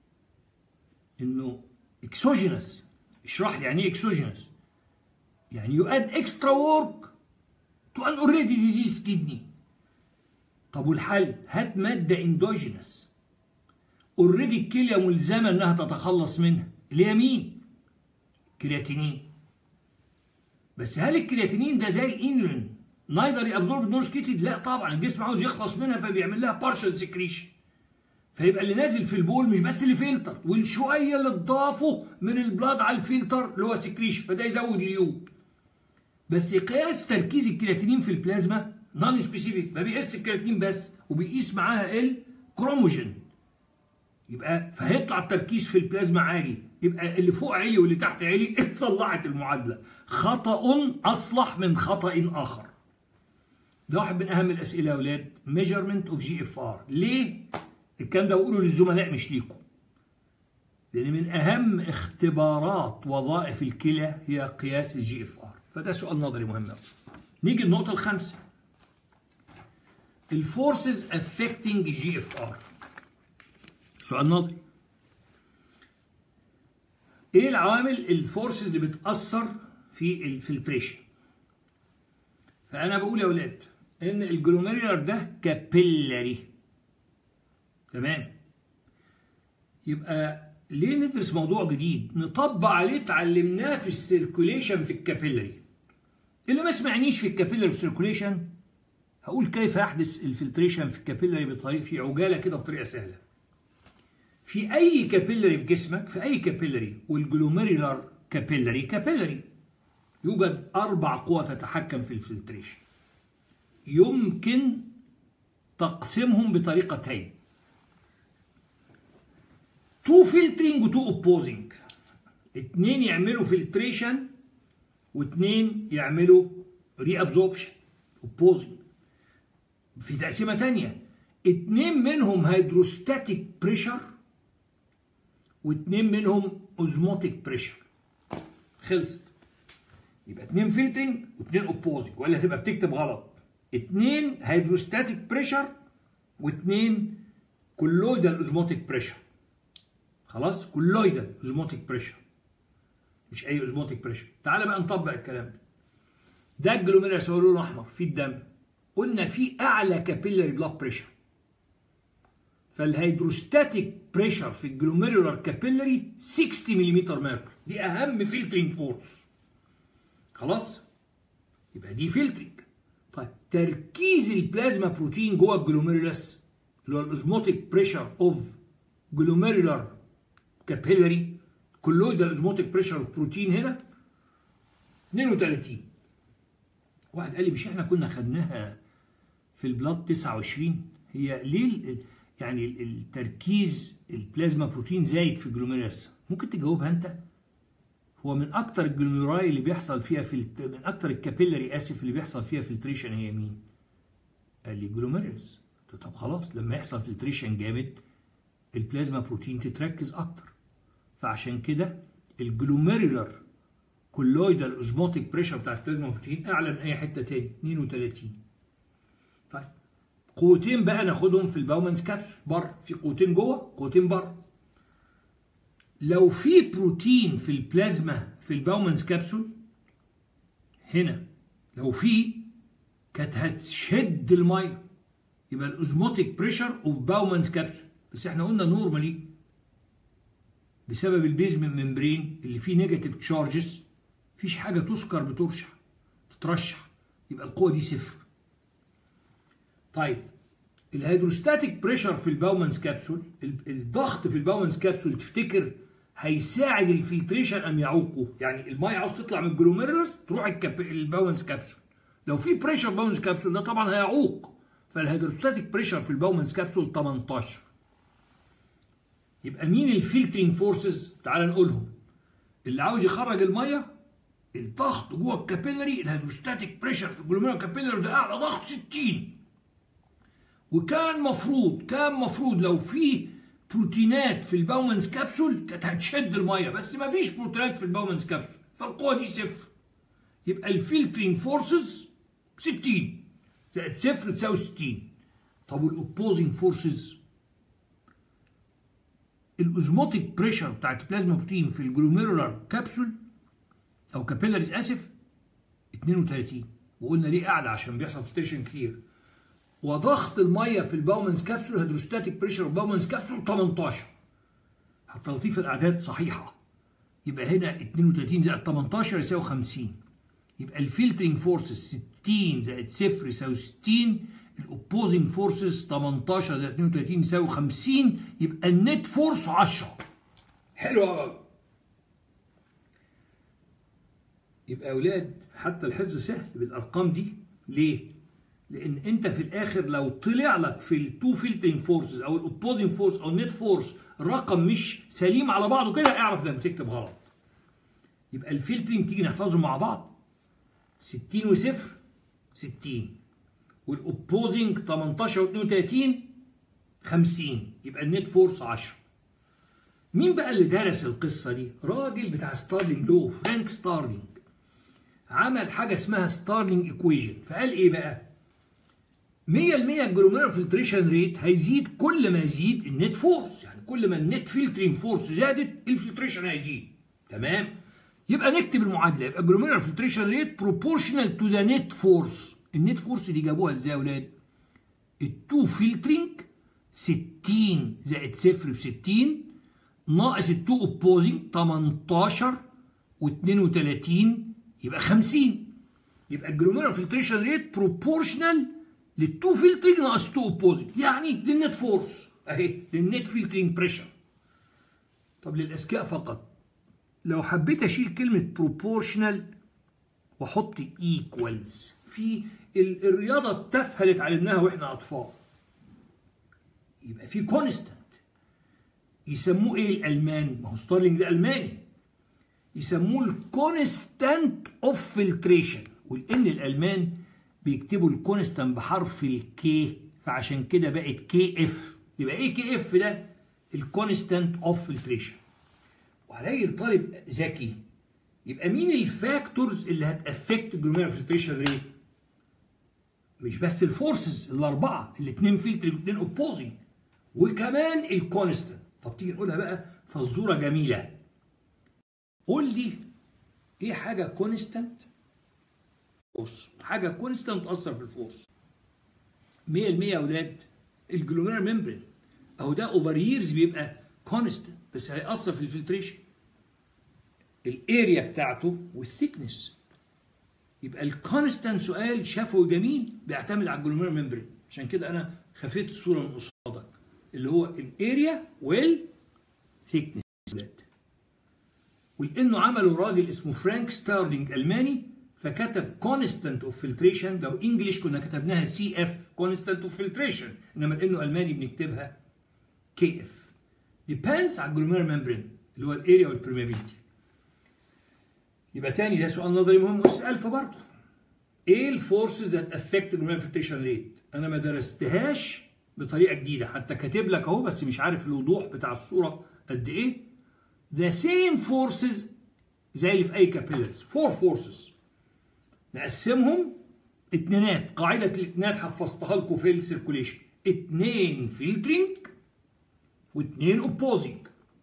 انه اكسوجينس اشرح لي يعني ايه اكسوجينس يعني يو اد اكسترا ورك تو ان اوريدي ديزيز كدني طب والحل هات ماده اندوجينس اوريدي الكليه ملزمه انها تتخلص منها اللي هي مين كرياتينين بس هل الكرياتينين ده زي الانولين نايذر ابزورب نور سكيتد لا طبعا الجسم عاوز يخلص منها فبيعمل لها بارشال سكريشن فيبقى اللي نازل في البول مش بس اللي فلتر والشويه اللي اتضافوا من البلاد على الفلتر اللي هو سكريشن فده يزود اليود بس قياس تركيز الكرياتينين في البلازما نون سبيسيفيك ما بيقيس الكرياتين بس وبيقيس معاها الكروموجين يبقى فهيطلع التركيز في البلازما عالي يبقى اللي فوق عالي واللي تحت عالي اتصلحت المعادله خطا اصلح من خطا اخر ده واحد من اهم الاسئله يا اولاد ميجرمنت اوف جي اف ار ليه الكلام ده بقوله للزملاء مش ليكم لان من اهم اختبارات وظائف الكلى هي قياس الجي اف ار فده سؤال نظري مهم قوي نيجي النقطه الخامسه الفورسز افكتنج جي اف ار سؤال نظري ايه العوامل الفورسز اللي بتاثر في الفلتريشن فانا بقول يا اولاد ان الجلوميرولار ده كابيلاري تمام يبقى ليه ندرس موضوع جديد نطبق عليه اتعلمناه في السيركوليشن في الكابيلاري اللي ما سمعنيش في الكابيلاري سيركوليشن هقول كيف يحدث الفلتريشن في الكابيلاري بطريقه في عجاله كده بطريقه سهله في اي كابيلاري في جسمك في اي كابيلاري والجلوميرولار كابيلاري كابيلاري يوجد اربع قوى تتحكم في الفلتريشن يمكن تقسيمهم بطريقتين تو فلترنج وتو اوبوزنج اتنين يعملوا فلتريشن واتنين يعملوا ري ابزوربشن اوبوزنج في تقسيمه تانية اتنين منهم هيدروستاتيك بريشر واتنين منهم اوزموتيك بريشر خلصت يبقى اتنين فلترنج واتنين اوبوزنج ولا تبقى بتكتب غلط اتنين هيدروستاتيك بريشر واتنين كولويدال اوزموتيك بريشر خلاص كولويدال اوزموتيك بريشر مش اي اوزموتيك بريشر تعال بقى نطبق الكلام ده ده الجلوميرس هو لونه احمر في الدم قلنا في اعلى كابيلاري بلاد بريشر فالهيدروستاتيك بريشر في الجلوميرولار كابيلاري 60 ملم ميركوري دي اهم فلترنج فورس خلاص يبقى دي فلترنج طيب تركيز البلازما بروتين جوه الجلوميرولس اللي هو الاوزموتيك بريشر اوف جلوميرولار كابيلاري كولويدال اوزموتيك بريشر بروتين هنا 32 واحد قال لي مش احنا كنا خدناها في البلاد 29 هي ليه يعني التركيز البلازما بروتين زايد في الجلوميرولس ممكن تجاوبها انت هو من اكتر الجلوميرولاي اللي بيحصل فيها في من اكتر الكابيلاري اسف اللي بيحصل فيها فلتريشن هي مين قال لي جلوميرولس طب خلاص لما يحصل فلتريشن جامد البلازما بروتين تتركز اكتر فعشان كده الجلوميرولار كولويدال اوزموتيك بريشر بتاع البلازما بروتين اعلى من اي حته تاني 32 طيب قوتين بقى ناخدهم في الباومانز كابسول بره في قوتين جوه قوتين بره لو في بروتين في البلازما في الباومانز كابسول هنا لو في كانت هتشد الميه يبقى الاوزموتيك بريشر اوف باومانز كابسول بس احنا قلنا نورمالي بسبب البيزمنت ممبرين اللي فيه نيجاتيف تشارجز مفيش حاجه تسكر بترشح تترشح يبقى القوه دي صفر طيب الهيدروستاتيك بريشر في الباومانز كابسول الضغط في الباومانز كابسول تفتكر هيساعد الفلتريشن ام يعوقه يعني الميه عاوز تطلع من الجلوميرولس تروح الكاب... الباونس كابسول لو في بريشر باونس كابسول ده طبعا هيعوق فالهيدروستاتيك بريشر في الباونس كابسول 18 يبقى مين الفلترنج فورسز تعال نقولهم اللي عاوز يخرج الميه الضغط جوه الكابيلاري الهيدروستاتيك بريشر في الجلوميرولار كابيلاري ده اعلى ضغط 60 وكان مفروض كان مفروض لو في بروتينات في الباومنز كابسول كانت هتشد الميه بس ما فيش بروتينات في الباومنز كابسول فالقوه دي صفر يبقى الفلترنج فورسز 60 زائد صفر تساوي 60 طب والاوبوزنج فورسز الاوزموتيك بريشر بتاعت البلازما بروتين في الجلوميرولار كابسول او كابيلاريز اسف 32 وقلنا ليه اعلى عشان بيحصل فلتريشن كتير وضغط الميه في الباومنز كابسول هيدروستاتيك بريشر الباومنز كابسول 18 حتى لطيف الاعداد صحيحه يبقى هنا 32 زائد 18 يساوي 50 يبقى الفلترنج فورسز 60 زائد 0 يساوي 60 الاوبوزنج فورسز 18 زائد 32 يساوي 50 يبقى النت فورس 10 حلو قوي يبقى يا اولاد حتى الحفظ سهل بالارقام دي ليه؟ لان انت في الاخر لو طلع لك في التو فلترنج فورسز او الاوبوزنج فورس او النت فورس رقم مش سليم على بعضه كده اعرف انك بتكتب غلط يبقى الفلترنج تيجي نحفظهم مع بعض 60 وصفر 60 والاوبوزنج 18 و32 50 يبقى النت فورس 10 مين بقى اللي درس القصة دي؟ راجل بتاع ستارلينج لو فرانك ستارلينج عمل حاجة اسمها ستارلينج ايكويجن فقال ايه بقى؟ 100% الجلوميرال فلتريشن ريت هيزيد كل ما يزيد النت فورس يعني كل ما النت فلترينج فورس زادت الفلتريشن هيزيد تمام؟ يبقى نكتب المعادلة يبقى الجلوميرال فلتريشن ريت بروبورشنال تو ذا نت فورس النت فورس دي جابوها ازاي يا اولاد؟ التو فلترينج 60 زائد صفر ب 60 ناقص التو اوبوزنج 18 و32 يبقى 50 يبقى الجلوميرال فلتريشن ريت بروبورشنال للتو فلترنج ناقص تو اوبوزنج يعني للنت فورس اهي للنت فلترنج بريشر طب للاذكياء فقط لو حبيت اشيل كلمه بروبورشنال واحط ايكوالز في الرياضه التافهه اللي اتعلمناها واحنا اطفال يبقى في كونستانت يسموه ايه الالمان ما هو ستارلينج ده الماني يسموه الكونستانت اوف فلتريشن ولان الالمان بيكتبوا الكونستانت بحرف الكي فعشان كده بقت كي اف يبقى ايه كي اف ده الكونستانت اوف فلتريشن وهلاقي الطالب ذكي يبقى مين الفاكتورز اللي هتافكت الجلوميرال فلتريشن ريت مش بس الفورسز الاربعه الاثنين فلتر والاثنين اوبوزنج وكمان الكونستانت طب تيجي نقولها بقى فزوره جميله قول لي ايه حاجه كونستانت فورس حاجه كونستانت تاثر في الفورس 100% يا اولاد الجلوميرال ممبرين اهو ده اوفر ييرز بيبقى كونستانت بس هيأثر في الفلتريشن الاريا بتاعته والثيكنس يبقى الكونستانت سؤال شفوي جميل بيعتمد على الجلوميرال ممبرين عشان كده انا خفيت الصوره من قصادك اللي هو الاريا والثيكنس ولانه عمله راجل اسمه فرانك ستارلينج الماني فكتب كونستانت اوف فلتريشن لو انجلش كنا كتبناها سي اف كونستانت اوف فلتريشن انما لانه الماني بنكتبها كي اف ديبيندز على الجلوميرال ممبرين اللي هو الاريا والبرميابيلتي يبقى تاني ده سؤال نظري مهم والسؤال برضه ايه الفورسز ذات افكت الجلوميرال فلتريشن ريت انا ما درستهاش بطريقه جديده حتى كاتب لك اهو بس مش عارف الوضوح بتاع الصوره قد ايه the same forces زي اللي في اي كابيلرز four forces نقسمهم اتنينات قاعده الاتنينات حفظتها لكم في السيركوليشن اتنين فلترنج واتنين اوبوزنج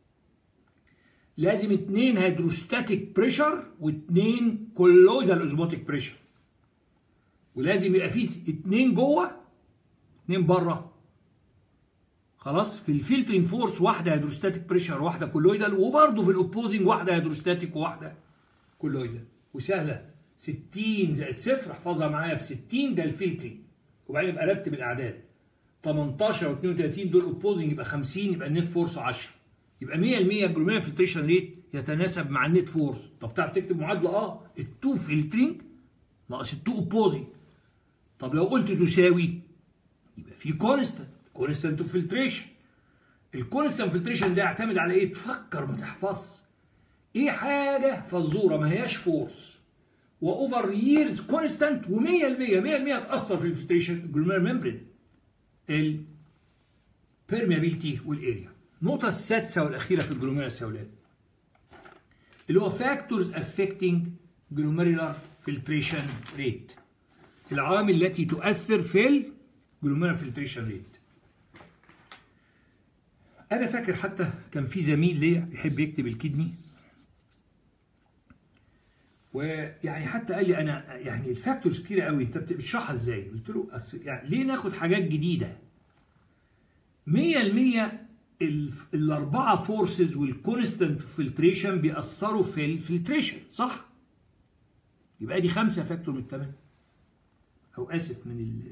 لازم اتنين هيدروستاتيك بريشر واتنين كولويدال اوزموتيك بريشر ولازم يبقى فيه اتنين جوه اتنين بره خلاص في الفلترنج فورس واحده هيدروستاتيك بريشر واحده كولويدال وبرده في الاوبوزنج واحده هيدروستاتيك وواحده كولويدال وسهله 60 زائد صفر احفظها معايا ب 60 ده الفلترنج وبعدين يبقى رتب الاعداد 18 و32 دول اوبوزنج يبقى 50 يبقى النت فورس 10 يبقى 100% الجلوميرال فلتريشن ريت يتناسب مع النت فورس طب تعرف تكتب معادله اه التو فلترنج ناقص التو اوبوزنج طب لو قلت تساوي يبقى في كونستانت كونستانت اوف فلتريشن الكونستانت فلتريشن ده يعتمد على ايه تفكر ما تحفظش ايه حاجه فزوره ما هياش فورس واوفر ييرز كونستانت و100% 100% تاثر في الفلتريشن الجلوميرال ممبرين البيرميابيلتي والاريا النقطة السادسة والأخيرة في الجلوميرال سولاد اللي هو فاكتورز افكتنج جلوميرولار فلتريشن ريت العوامل التي تؤثر في الجلوميرال فلتريشن ريت أنا فاكر حتى كان في زميل ليا يحب يكتب الكدني ويعني حتى قال لي انا يعني الفاكتورز كتيره قوي انت بتشرحها ازاي؟ قلت له يعني ليه ناخد حاجات جديده؟ 100% الاربعه فورسز والكونستنت فلتريشن بيأثروا في الفلتريشن صح؟ يبقى دي خمسه فاكتور من الثمانيه او اسف من ال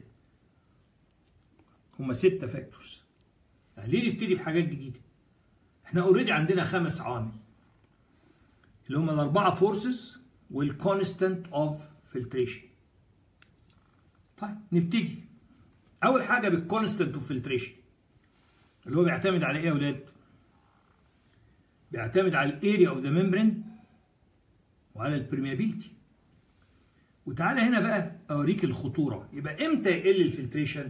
هم سته فاكتورز يعني ليه نبتدي بحاجات جديده؟ احنا اوريدي عندنا خمس عوامل اللي هم الاربعه فورسز والكونستنت اوف فلتريشن طيب نبتدي اول حاجه بالكونستنت اوف فلتريشن اللي هو بيعتمد على ايه يا اولاد بيعتمد على الاريا اوف ذا ممبرين وعلى البرميابيلتي وتعالى هنا بقى اوريك الخطوره يبقى امتى يقل الفلتريشن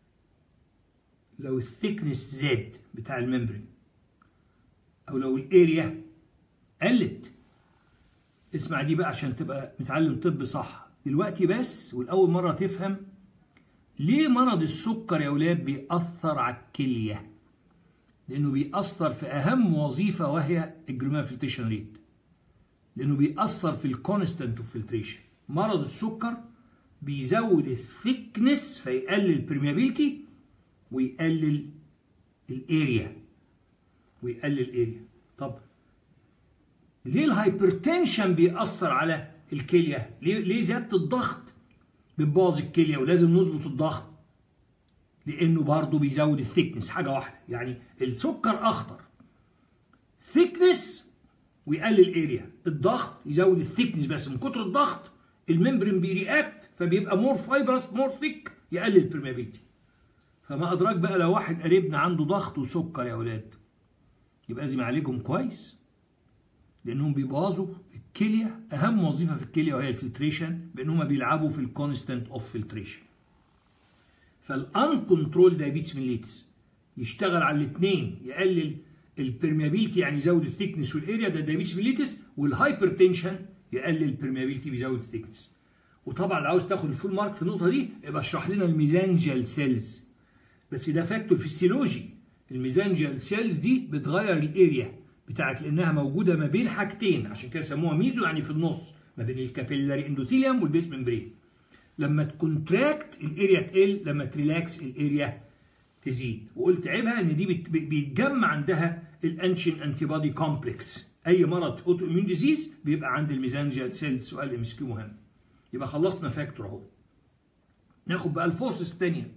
لو الثيكنس زاد بتاع الممبرين او لو الاريا قلت اسمع دي بقى عشان تبقى متعلم طب صح دلوقتي بس والاول مره تفهم ليه مرض السكر يا اولاد بيأثر على الكليه لانه بيأثر في اهم وظيفه وهي الجلوميرولار فلتريشن ريت لانه بيأثر في الكونستنت اوف فلتريشن مرض السكر بيزود الثيكنس فيقلل البرميابيلتي ويقلل الاريا ويقلل الاريا طب ليه الهايبرتنشن بيأثر على الكليه ليه ليه زياده الضغط بتبوظ الكليه ولازم نظبط الضغط لانه برضه بيزود الثيكنس حاجه واحده يعني السكر اخطر ثيكنس ويقلل اريا الضغط يزود الثيكنس بس من كتر الضغط الممبرين بيرياكت فبيبقى مور فايبرس مور ثيك يقلل البرميابيلتي فما ادراك بقى لو واحد قريبنا عنده ضغط وسكر يا اولاد يبقى لازم يعالجهم كويس لانهم بيبوظوا الكليه اهم وظيفه في الكليه وهي الفلتريشن بانهم بيلعبوا في الكونستنت اوف فلتريشن فالان كنترول دايابيتس ميليتس يشتغل على الاثنين يقلل البرميابيلتي يعني يزود الثيكنس والاريا ده دايابيتس ميليتس والهايبرتنشن يقلل البرميابيلتي بيزود الثيكنس وطبعا لو عاوز تاخد الفول مارك في النقطه دي يبقى اشرح لنا الميزانجيال سيلز بس ده فاكتور فيسيولوجي الميزانجيال سيلز دي بتغير الاريا بتاعت لانها موجوده ما بين حاجتين عشان كده سموها ميزو يعني في النص ما بين الكابيلاري اندوثيليوم والبيس ممبرين لما تكونتراكت الاريا تقل لما تريلاكس الاريا تزيد وقلت عيبها ان دي بيتجمع عندها الانشين انتي بودي كومبلكس اي مرض اوتو اميون ديزيز بيبقى عند الميزانجيال سيلز سؤال ام اس كيو مهم يبقى خلصنا فاكتور اهو ناخد بقى الفورسز الثانيه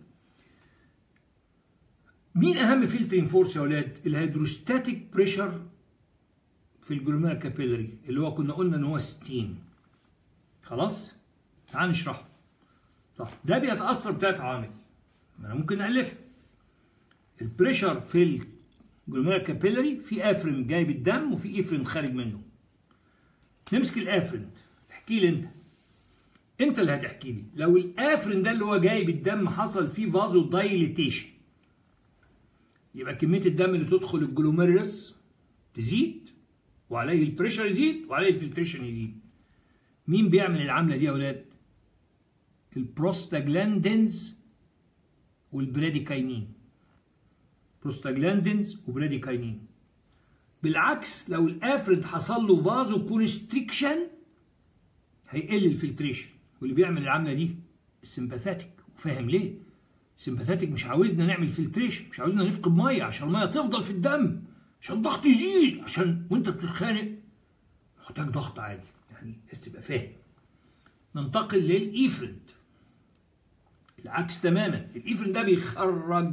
مين اهم فلترين فورس يا اولاد الهيدروستاتيك بريشر في الجلوميرا كابيلاري اللي هو كنا قلنا ان هو 60 خلاص تعال نشرحه طب ده بيتاثر بثلاث عوامل ما انا ممكن نالفها البريشر في الجلوميرا كابيلاري في افرين جاي بالدم وفي افرين خارج منه نمسك الافرين احكي لي انت انت اللي هتحكي لي لو الافرين ده اللي هو جاي بالدم حصل فيه فازو دايليتيشن يبقى كميه الدم اللي تدخل الجلوميرس تزيد وعليه البريشر يزيد وعليه الفلتريشن يزيد مين بيعمل العمله دي يا اولاد البروستاجلاندينز والبراديكاينين بروستاجلاندينز وبراديكاينين بالعكس لو الافرد حصل له فازو كونستريكشن هيقل الفلتريشن واللي بيعمل العمله دي السمباثاتيك وفاهم ليه السمباثاتيك مش عاوزنا نعمل فلتريشن مش عاوزنا نفقد ميه عشان الميه تفضل في الدم عشان الضغط يزيد عشان وانت بتتخانق محتاج ضغط عالي يعني بس تبقى فاهم ننتقل للايفرنت العكس تماما الايفرنت ده بيخرج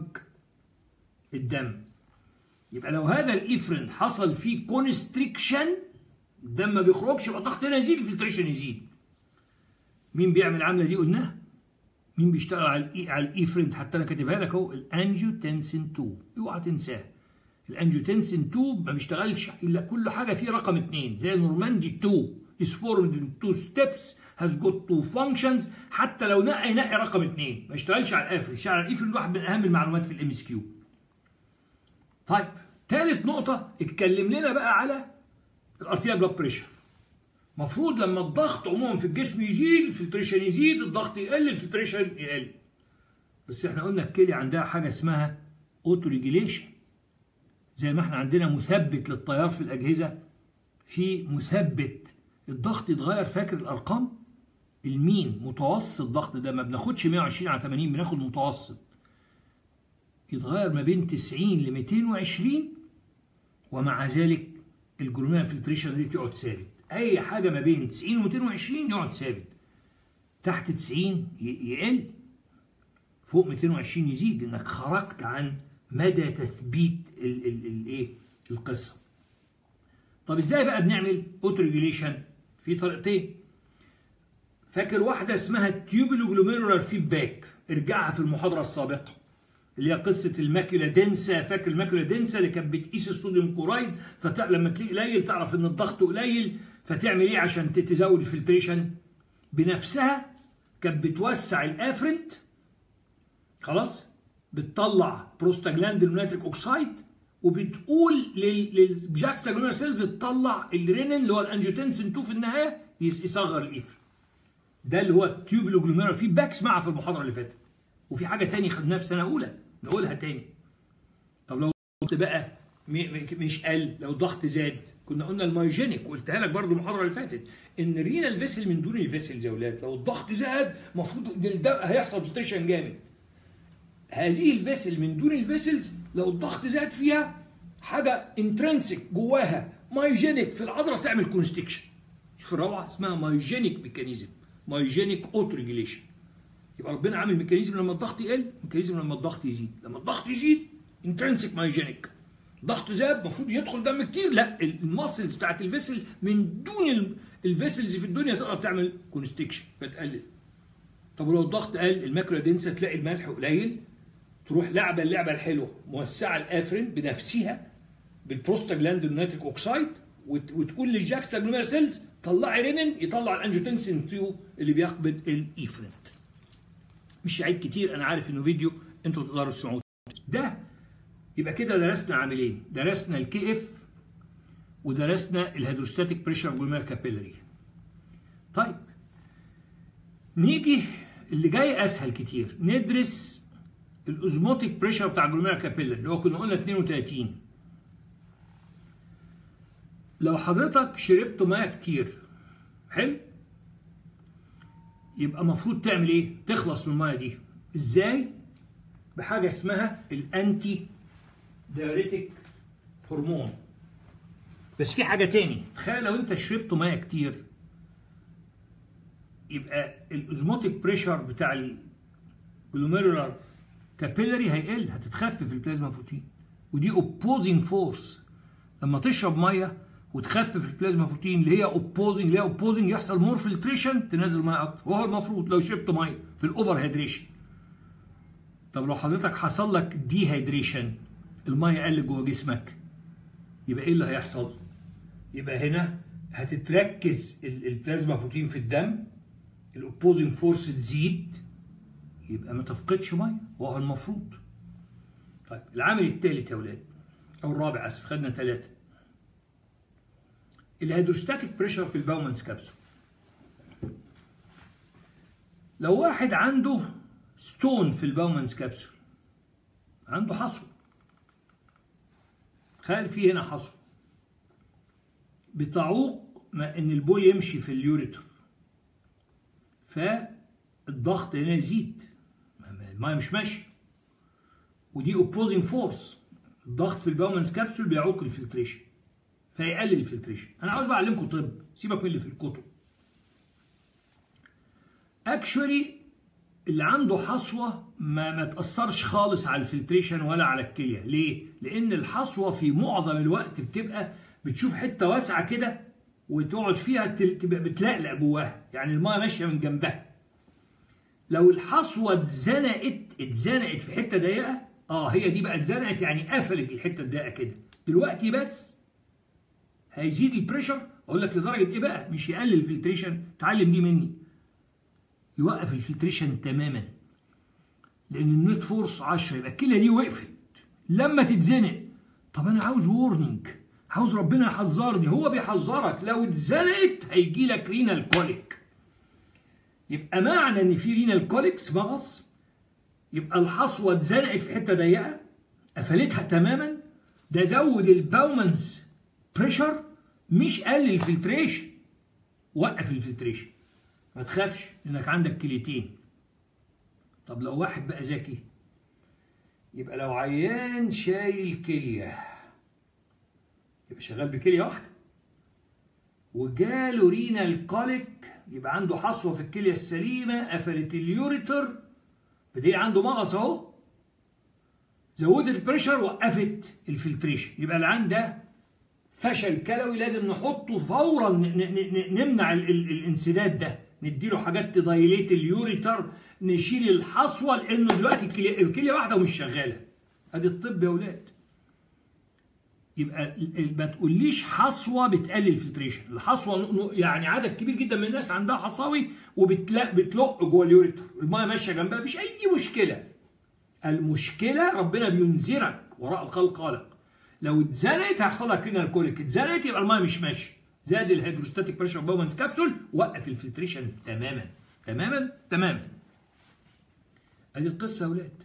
الدم يبقى لو هذا الايفرنت حصل فيه كونستريكشن الدم ما بيخرجش يبقى الضغط هنا يزيد الفلتريشن يزيد مين بيعمل العمله دي قلناها مين بيشتغل على الاي على الايفرنت حتى انا كاتبها لك اهو الانجيوتنسين 2 اوعى تنساه الانجيوتنسين 2 ما بيشتغلش الا كل حاجه فيه رقم 2 زي نورماندي 2 is formed in two steps has got two functions حتى لو نقي نقي رقم 2 ما يشتغلش على الافرن يشتغل على الافرن واحد من اهم المعلومات في الام اس كيو طيب ثالث نقطه اتكلم لنا بقى على الارتيال بلاد بريشر المفروض لما الضغط عموما في الجسم يزيد الفلتريشن يزيد الضغط يقل الفلتريشن يقل بس احنا قلنا الكلى عندها حاجه اسمها اوتو ريجيليشن زي ما احنا عندنا مثبت للتيار في الاجهزه في مثبت الضغط يتغير فاكر الارقام المين متوسط الضغط ده ما بناخدش 120 على 80 بناخد متوسط يتغير ما بين 90 ل 220 ومع ذلك الجلوميرا فلتريشن ريت يقعد ثابت اي حاجه ما بين 90 و 220 يقعد ثابت تحت 90 يقل فوق 220 يزيد لانك خرجت عن مدى تثبيت الايه القصه طب ازاي بقى بنعمل اوتو ريجوليشن في طريقتين فاكر واحده اسمها تيوبولو جلوميرولار فيدباك ارجعها في المحاضره السابقه اللي هي قصه الماكيولا دنسا فاكر الماكيولا دنسا اللي كانت بتقيس الصوديوم كورايد فلما تلاقي قليل تعرف ان الضغط قليل فتعمل ايه عشان تزود الفلتريشن بنفسها كانت بتوسع الافرنت خلاص بتطلع بروستاجلاندين ونيتريك اوكسايد وبتقول للجاكسا سيلز تطلع الرينين اللي هو الانجيوتنسين 2 في النهايه يصغر الافرنت ده اللي هو التيوبولو جلوميرال فيدباك اسمعها في المحاضره اللي فاتت وفي حاجه تاني خدناها في سنه اولى نقولها تاني طب لو الضغط بقى مش قل لو الضغط زاد كنا قلنا المايوجينيك وقلتها لك برضو المحاضره اللي فاتت ان الرينال فيسل من دون الفيسلز يا اولاد لو الضغط زاد المفروض هيحصل فلتريشن جامد هذه الفيسل من دون الفيسلز لو الضغط زاد فيها حاجه انترنسك جواها مايوجينيك في العضله تعمل كونستكشن شوف الروعه اسمها مايوجينيك ميكانيزم مايوجينيك اوتو ريجيليشن يبقى ربنا عامل ميكانيزم لما الضغط يقل ميكانيزم لما الضغط يزيد لما الضغط يزيد انترنسك مايوجينيك ضغط زاد المفروض يدخل دم كتير لا الماسلز بتاعت الفيسل من دون الفيسلز في الدنيا تقدر تعمل كونستكشن فتقلل طب ولو الضغط قل الماكرو دنسه تلاقي الملح قليل تروح لعبه اللعبه الحلوه موسعه الافرين بنفسها بالبروستاجلاندين نيتريك اوكسايد وتقول للجاكستا سيلز طلعي رينين يطلع الانجيوتنسين 2 اللي بيقبض الايفرنت مش عيب كتير انا عارف انه فيديو انتوا تقدروا تسمعوه ده يبقى كده درسنا عاملين درسنا الكي اف ودرسنا الهيدروستاتيك بريشر جلومير كابيلري طيب نيجي اللي جاي اسهل كتير ندرس الاوزموتيك بريشر بتاع جلومير كابيلري اللي هو كنا قلنا 32 لو حضرتك شربت ميه كتير حلو يبقى المفروض تعمل ايه تخلص من الميه دي ازاي بحاجه اسمها الانتي دايوريتك هرمون بس في حاجه تاني تخيل لو انت شربت ميه كتير يبقى الاوزموتيك بريشر بتاع الجلوميرولار كابيلاري هيقل هتتخفف البلازما بروتين ودي اوبوزنج فورس لما تشرب ميه وتخفف البلازما بروتين اللي هي اوبوزنج اللي هي اوبوزنج يحصل مور فلتريشن تنزل ميه اكتر وهو المفروض لو شربت ميه في الاوفر هيدريشن طب لو حضرتك حصل لك دي هيدريشن الميه قل جوه جسمك يبقى ايه اللي هيحصل؟ يبقى هنا هتتركز البلازما بروتين في الدم الاوبوزنج فورس تزيد يبقى ما تفقدش ميه وهو المفروض طيب العامل الثالث يا اولاد او الرابع اسف خدنا ثلاثه الهيدروستاتيك بريشر في الباومانز كابسول لو واحد عنده ستون في الباومانز كابسول عنده حصوه تخيل في هنا حصوه بتعوق ما ان البول يمشي في اليوريتر فالضغط هنا يزيد الميه مش ماشيه ودي اوبوزنج فورس الضغط في الباومانز كابسول بيعوق الفلتريشن فيقلل الفلتريشن انا عاوز بقى اعلمكم طب سيبك من اللي في الكتب اكشولي اللي عنده حصوه ما ما تاثرش خالص على الفلتريشن ولا على الكليه ليه لان الحصوه في معظم الوقت بتبقى بتشوف حته واسعه كده وتقعد فيها تبقى بتلقلق جواها يعني المايه ماشيه من جنبها لو الحصوه اتزنقت اتزنقت في حته ضيقه اه هي دي بقى اتزنقت يعني قفلت الحته الضيقه كده دلوقتي بس هيزيد البريشر اقول لك لدرجه ايه بقى مش يقلل الفلتريشن تعلم دي مني يوقف الفلتريشن تماما لان النت فورس 10 يبقى الكليه دي وقفت لما تتزنق طب انا عاوز وورنينج عاوز ربنا يحذرني هو بيحذرك لو اتزنقت هيجي لك رينال كوليك يبقى معنى ان في رينال كوليكس مغص يبقى الحصوه اتزنقت في حته ضيقه قفلتها تماما ده زود الباومنز بريشر مش قلل الفلتريشن وقف الفلتريشن ما تخافش انك عندك كليتين طب لو واحد بقى ذكي يبقى لو عيان شايل كليه يبقى شغال بكليه واحده وجاله رينال كوليك يبقى عنده حصوه في الكليه السليمه قفلت اليوريتر بدي عنده مغص اهو زودت البريشر وقفت الفلتريشن يبقى العين ده فشل كلوي لازم نحطه فورا نمنع الانسداد ده نديله حاجات تدايليت اليوريتر نشيل الحصوه لانه دلوقتي الكليه الكليه واحده ومش شغاله ادي الطب يا اولاد يبقى ما تقوليش حصوه بتقلل الفلتريشن الحصوه يعني عدد كبير جدا من الناس عندها حصاوي وبتلق بتلق جوه اليوريتر المايه ماشيه جنبها مفيش اي مشكله المشكله ربنا بينذرك وراء الخلق خالق لو اتزنقت هيحصل لك رينال كوليك اتزنقت يبقى المايه مش ماشيه زاد الهيدروستاتيك بريشر باومنز كبسول وقف الفلتريشن تماما تماما تماما ادي القصه يا اولاد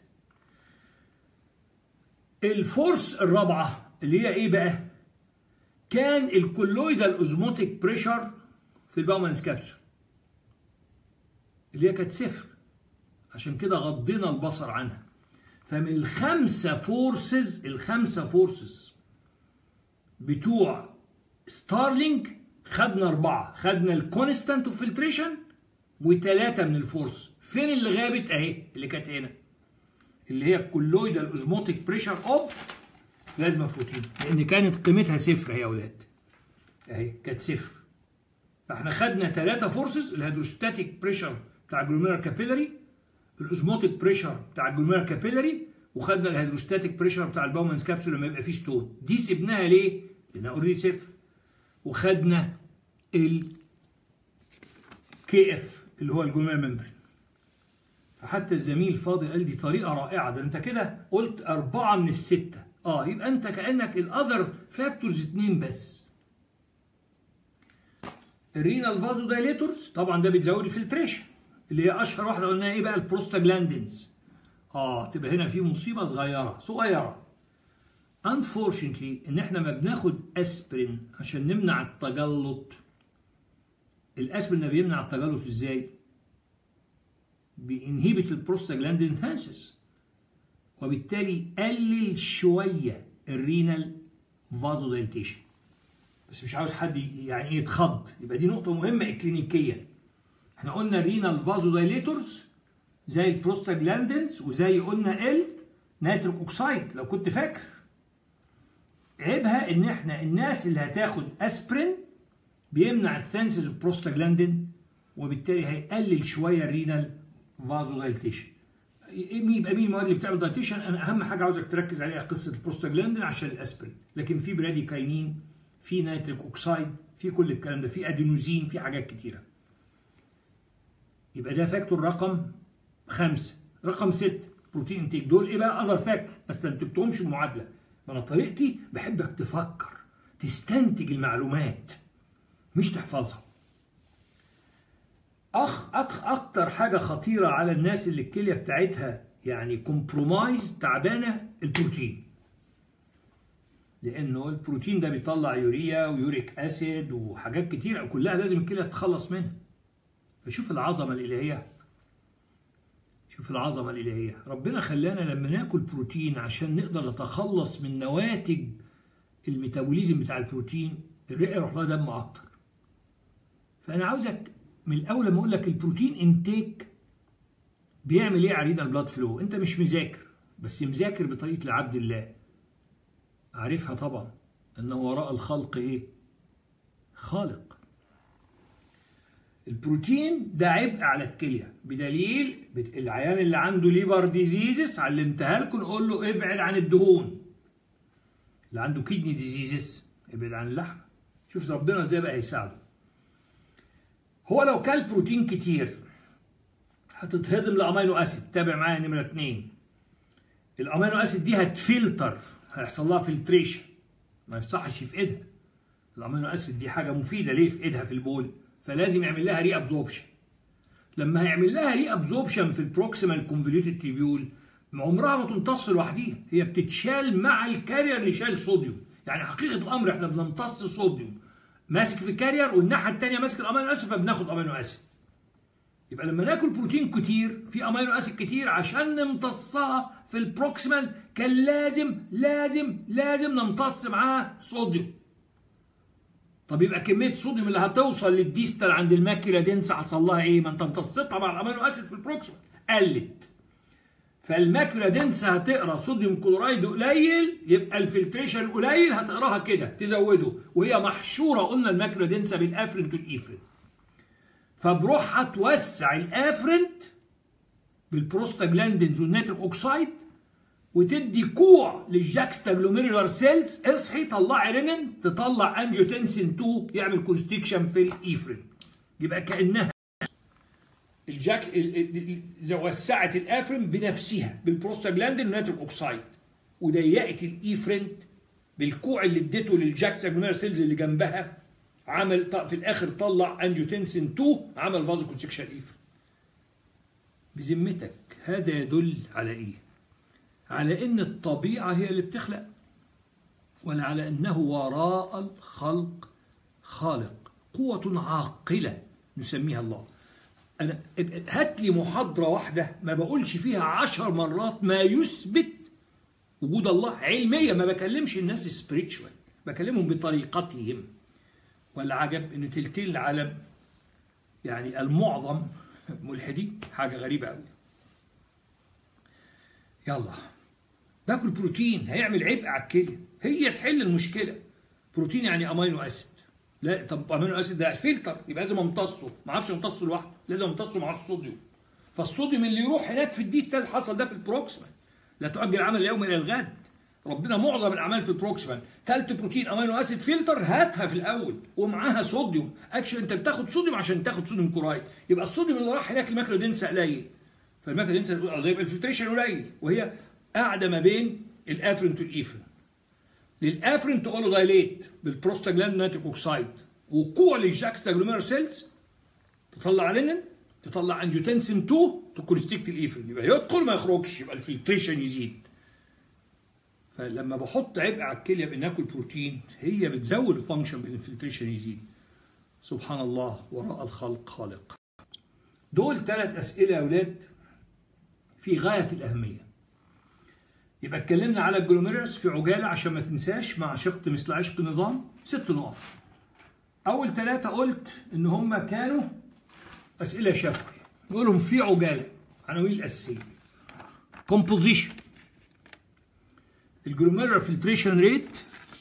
الفورس الرابعه اللي هي ايه بقى كان الكولويدال اوزموتيك بريشر في الباومنز كبسول اللي هي كانت صفر عشان كده غضينا البصر عنها فمن الخمسه فورسز الخمسه فورسز بتوع ستارلينج خدنا أربعة خدنا الكونستانت اوف فلتريشن وثلاثة من الفورس فين اللي غابت أهي اللي كانت هنا اللي هي الكولويدال اوزموتيك بريشر اوف بلازما بروتين لأن كانت قيمتها صفر يا أولاد أهي كانت صفر فاحنا خدنا ثلاثة فورسز الهيدروستاتيك بريشر بتاع الجلوميرال كابيلاري الاوزموتيك بريشر بتاع الجلوميرال كابيلاري وخدنا الهيدروستاتيك بريشر بتاع الباومنز كابسول لما يبقى فيه ستون دي سيبناها ليه؟ لانها اوريدي صفر وخدنا ال كي اف اللي هو الجلوميرال ممبرين فحتى الزميل فاضل قال دي طريقه رائعه ده انت كده قلت اربعه من السته اه يبقى انت كانك الاذر فاكتورز اتنين بس الرينال فازو دايليتورز طبعا ده بتزود الفلتريشن اللي هي اشهر واحده قلناها ايه بقى البروستاجلاندينز اه تبقى هنا في مصيبه صغيره صغيره unfortunately ان احنا ما بناخد اسبرين عشان نمنع التجلط الاسبرين ده بيمنع التجلط ازاي بينهبت البروستاجلاندين ثانسس وبالتالي قلل شويه الرينال فازو دايلتيشن بس مش عاوز حد يعني ايه يتخض يبقى دي نقطه مهمه اكلينيكيا احنا قلنا الرينال فازو دايليتورز زي البروستاجلاندينز وزي قلنا ال نيتريك اوكسايد لو كنت فاكر عيبها ان احنا الناس اللي هتاخد اسبرين بيمنع الثانسز بروستاجلاندين وبالتالي هيقلل شويه الرينال فازو دايلتيشن يبقى مين المواد اللي بتعمل دايلتيشن انا اهم حاجه عاوزك تركز عليها قصه البروستاجلاندين عشان الاسبرين لكن في براديكاينين في نيتريك اوكسايد في كل الكلام ده في ادينوزين في حاجات كتيره يبقى ده فاكتور رقم خمسة رقم ستة بروتين انتيك دول ايه بقى اذر فاكتور ما استنتجتهمش المعادله ما انا طريقتي بحبك تفكر تستنتج المعلومات مش تحفظها اخ اخ اكتر حاجه خطيره على الناس اللي الكليه بتاعتها يعني كومبرومايز تعبانه البروتين لانه البروتين ده بيطلع يوريا ويوريك اسيد وحاجات كتيره كلها لازم الكليه تتخلص منها فشوف العظمه الالهيه شوف العظمه الالهيه ربنا خلانا لما ناكل بروتين عشان نقدر نتخلص من نواتج الميتابوليزم بتاع البروتين الرئه يروح لها دم اكتر فانا عاوزك من الاول لما اقول لك البروتين انتيك بيعمل ايه على البلاد فلو انت مش مذاكر بس مذاكر بطريقه العبد الله عارفها طبعا ان وراء الخلق ايه خالق البروتين ده عبء على الكليه بدليل العيان اللي عنده ليفر ديزيزز علمتها لكم نقول له ابعد عن الدهون اللي عنده كيدني ديزيزز ابعد عن اللحم شوف ربنا ازاي بقى هيساعده هو لو كل بروتين كتير هتتهضم لامينو اسيد تابع معايا نمره اتنين الامينو اسيد دي هتفلتر هيحصل لها فلتريشن ما يصحش في ايدها الامينو اسيد دي حاجه مفيده ليه في ايدها في البول فلازم يعمل لها ري ابزوربشن لما هيعمل لها ري ابزوربشن في البروكسيمال كونفوليوتد تيبيول عمرها ما تمتص لوحديها هي بتتشال مع الكارير اللي شايل صوديوم يعني حقيقه الامر احنا بنمتص صوديوم ماسك في الكارير والناحيه الثانيه ماسك الامينو اسيد فبناخد امينو اسيد يبقى لما ناكل بروتين كتير في امينو اسيد كتير عشان نمتصها في البروكسيمال كان لازم لازم لازم نمتص معاها صوديوم طب يبقى كميه الصوديوم اللي هتوصل للديستال عند الماكيولا دنس حصل لها ايه؟ ما انت امتصيتها مع الامينو اسيد في البروكسيمال قلت فالماكيولا دنس هتقرا صوديوم كلورايد قليل يبقى الفلتريشن قليل هتقراها كده تزوده وهي محشوره قلنا الماكيولا دنس بالافرين تو الايفرين فبروحها توسع الافرنت بالبروستاجلاندينز والنيتريك اوكسايد وتدي كوع للجاكستاجلوميرولار سيلز اصحي طلعي رينين تطلع انجيوتنسين 2 يعمل كونستريكشن في الايفرين يبقى كانها الجاك اذا وسعت الافرين بنفسها بالبروستاجلاندين والنيتريك اوكسايد وضيقت الايفرنت بالكوع اللي اديته للجاكستاجلوميرولار سيلز اللي جنبها عمل في الاخر طلع انجيوتنسين 2 عمل فازو كونستريكشن ايفرين بذمتك هذا يدل على ايه؟ على ان الطبيعه هي اللي بتخلق ولا على انه وراء الخلق خالق قوه عاقله نسميها الله انا هات لي محاضره واحده ما بقولش فيها عشر مرات ما يثبت وجود الله علميا ما بكلمش الناس سبريتشوال بكلمهم بطريقتهم والعجب ان تلتين العالم يعني المعظم ملحدين حاجه غريبه قوي يلا باكل بروتين هيعمل عبء على الكلى هي تحل المشكله بروتين يعني امينو اسيد لا طب امينو اسيد ده فلتر يبقى لازم امتصه ما اعرفش امتصه لوحده لازم امتصه مع الصوديوم فالصوديوم اللي يروح هناك في الديستال حصل ده في البروكسمان لا تؤجل العمل اليوم الى الغد ربنا معظم الاعمال في البروكسمان كلت بروتين امينو اسيد فلتر هاتها في الاول ومعاها صوديوم اكشن انت بتاخد صوديوم عشان تاخد صوديوم كورايد يبقى الصوديوم اللي راح هناك الماكلو دنسا قليل فالماكلو دنسا يبقى الفلتريشن قليل وهي قاعده ما بين الافرنت والايفرن للافرنت تقول له دايليت بالبروستاجلاند نيتريك اوكسايد وقوع للجاكستاجلوميرال سيلز تطلع رينين تطلع انجيوتنسين 2 تكونستيكت الايفرن يبقى يدخل ما يخرجش يبقى الفلتريشن يزيد فلما بحط عبء على الكليه بناكل بروتين هي بتزود الفانكشن بالانفلتريشن يزيد سبحان الله وراء الخلق خالق دول ثلاث اسئله يا اولاد في غايه الاهميه يبقى اتكلمنا على الجلوميرس في عجاله عشان ما تنساش مع شق مثل عشق النظام ست نقط اول ثلاثه قلت ان هم كانوا اسئله شفوي نقولهم في عجاله عناوين الاساسيه كومبوزيشن الجلوميرال فلتريشن ريت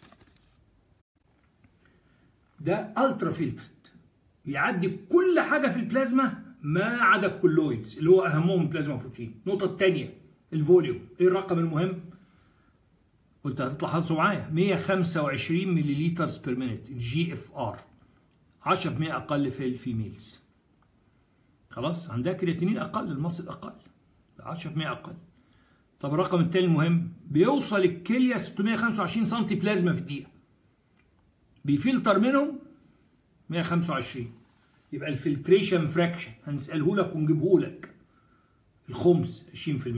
ده الترا فلترد يعدي كل حاجه في البلازما ما عدا الكولويدز اللي هو اهمهم البلازما بروتين النقطه الثانيه الفوليوم ايه الرقم المهم قلت هتطلع حافظه معايا 125 ملي لتر بير مينيت الجي اف ار 10% اقل في الفيميلز خلاص عندها كرياتينين اقل المصل اقل 10% اقل طب الرقم الثاني المهم بيوصل الكليه 625 سم بلازما في الدقيقه بيفلتر منهم 125 يبقى الفلتريشن فراكشن هنساله لك ونجيبه لك الخمس 20%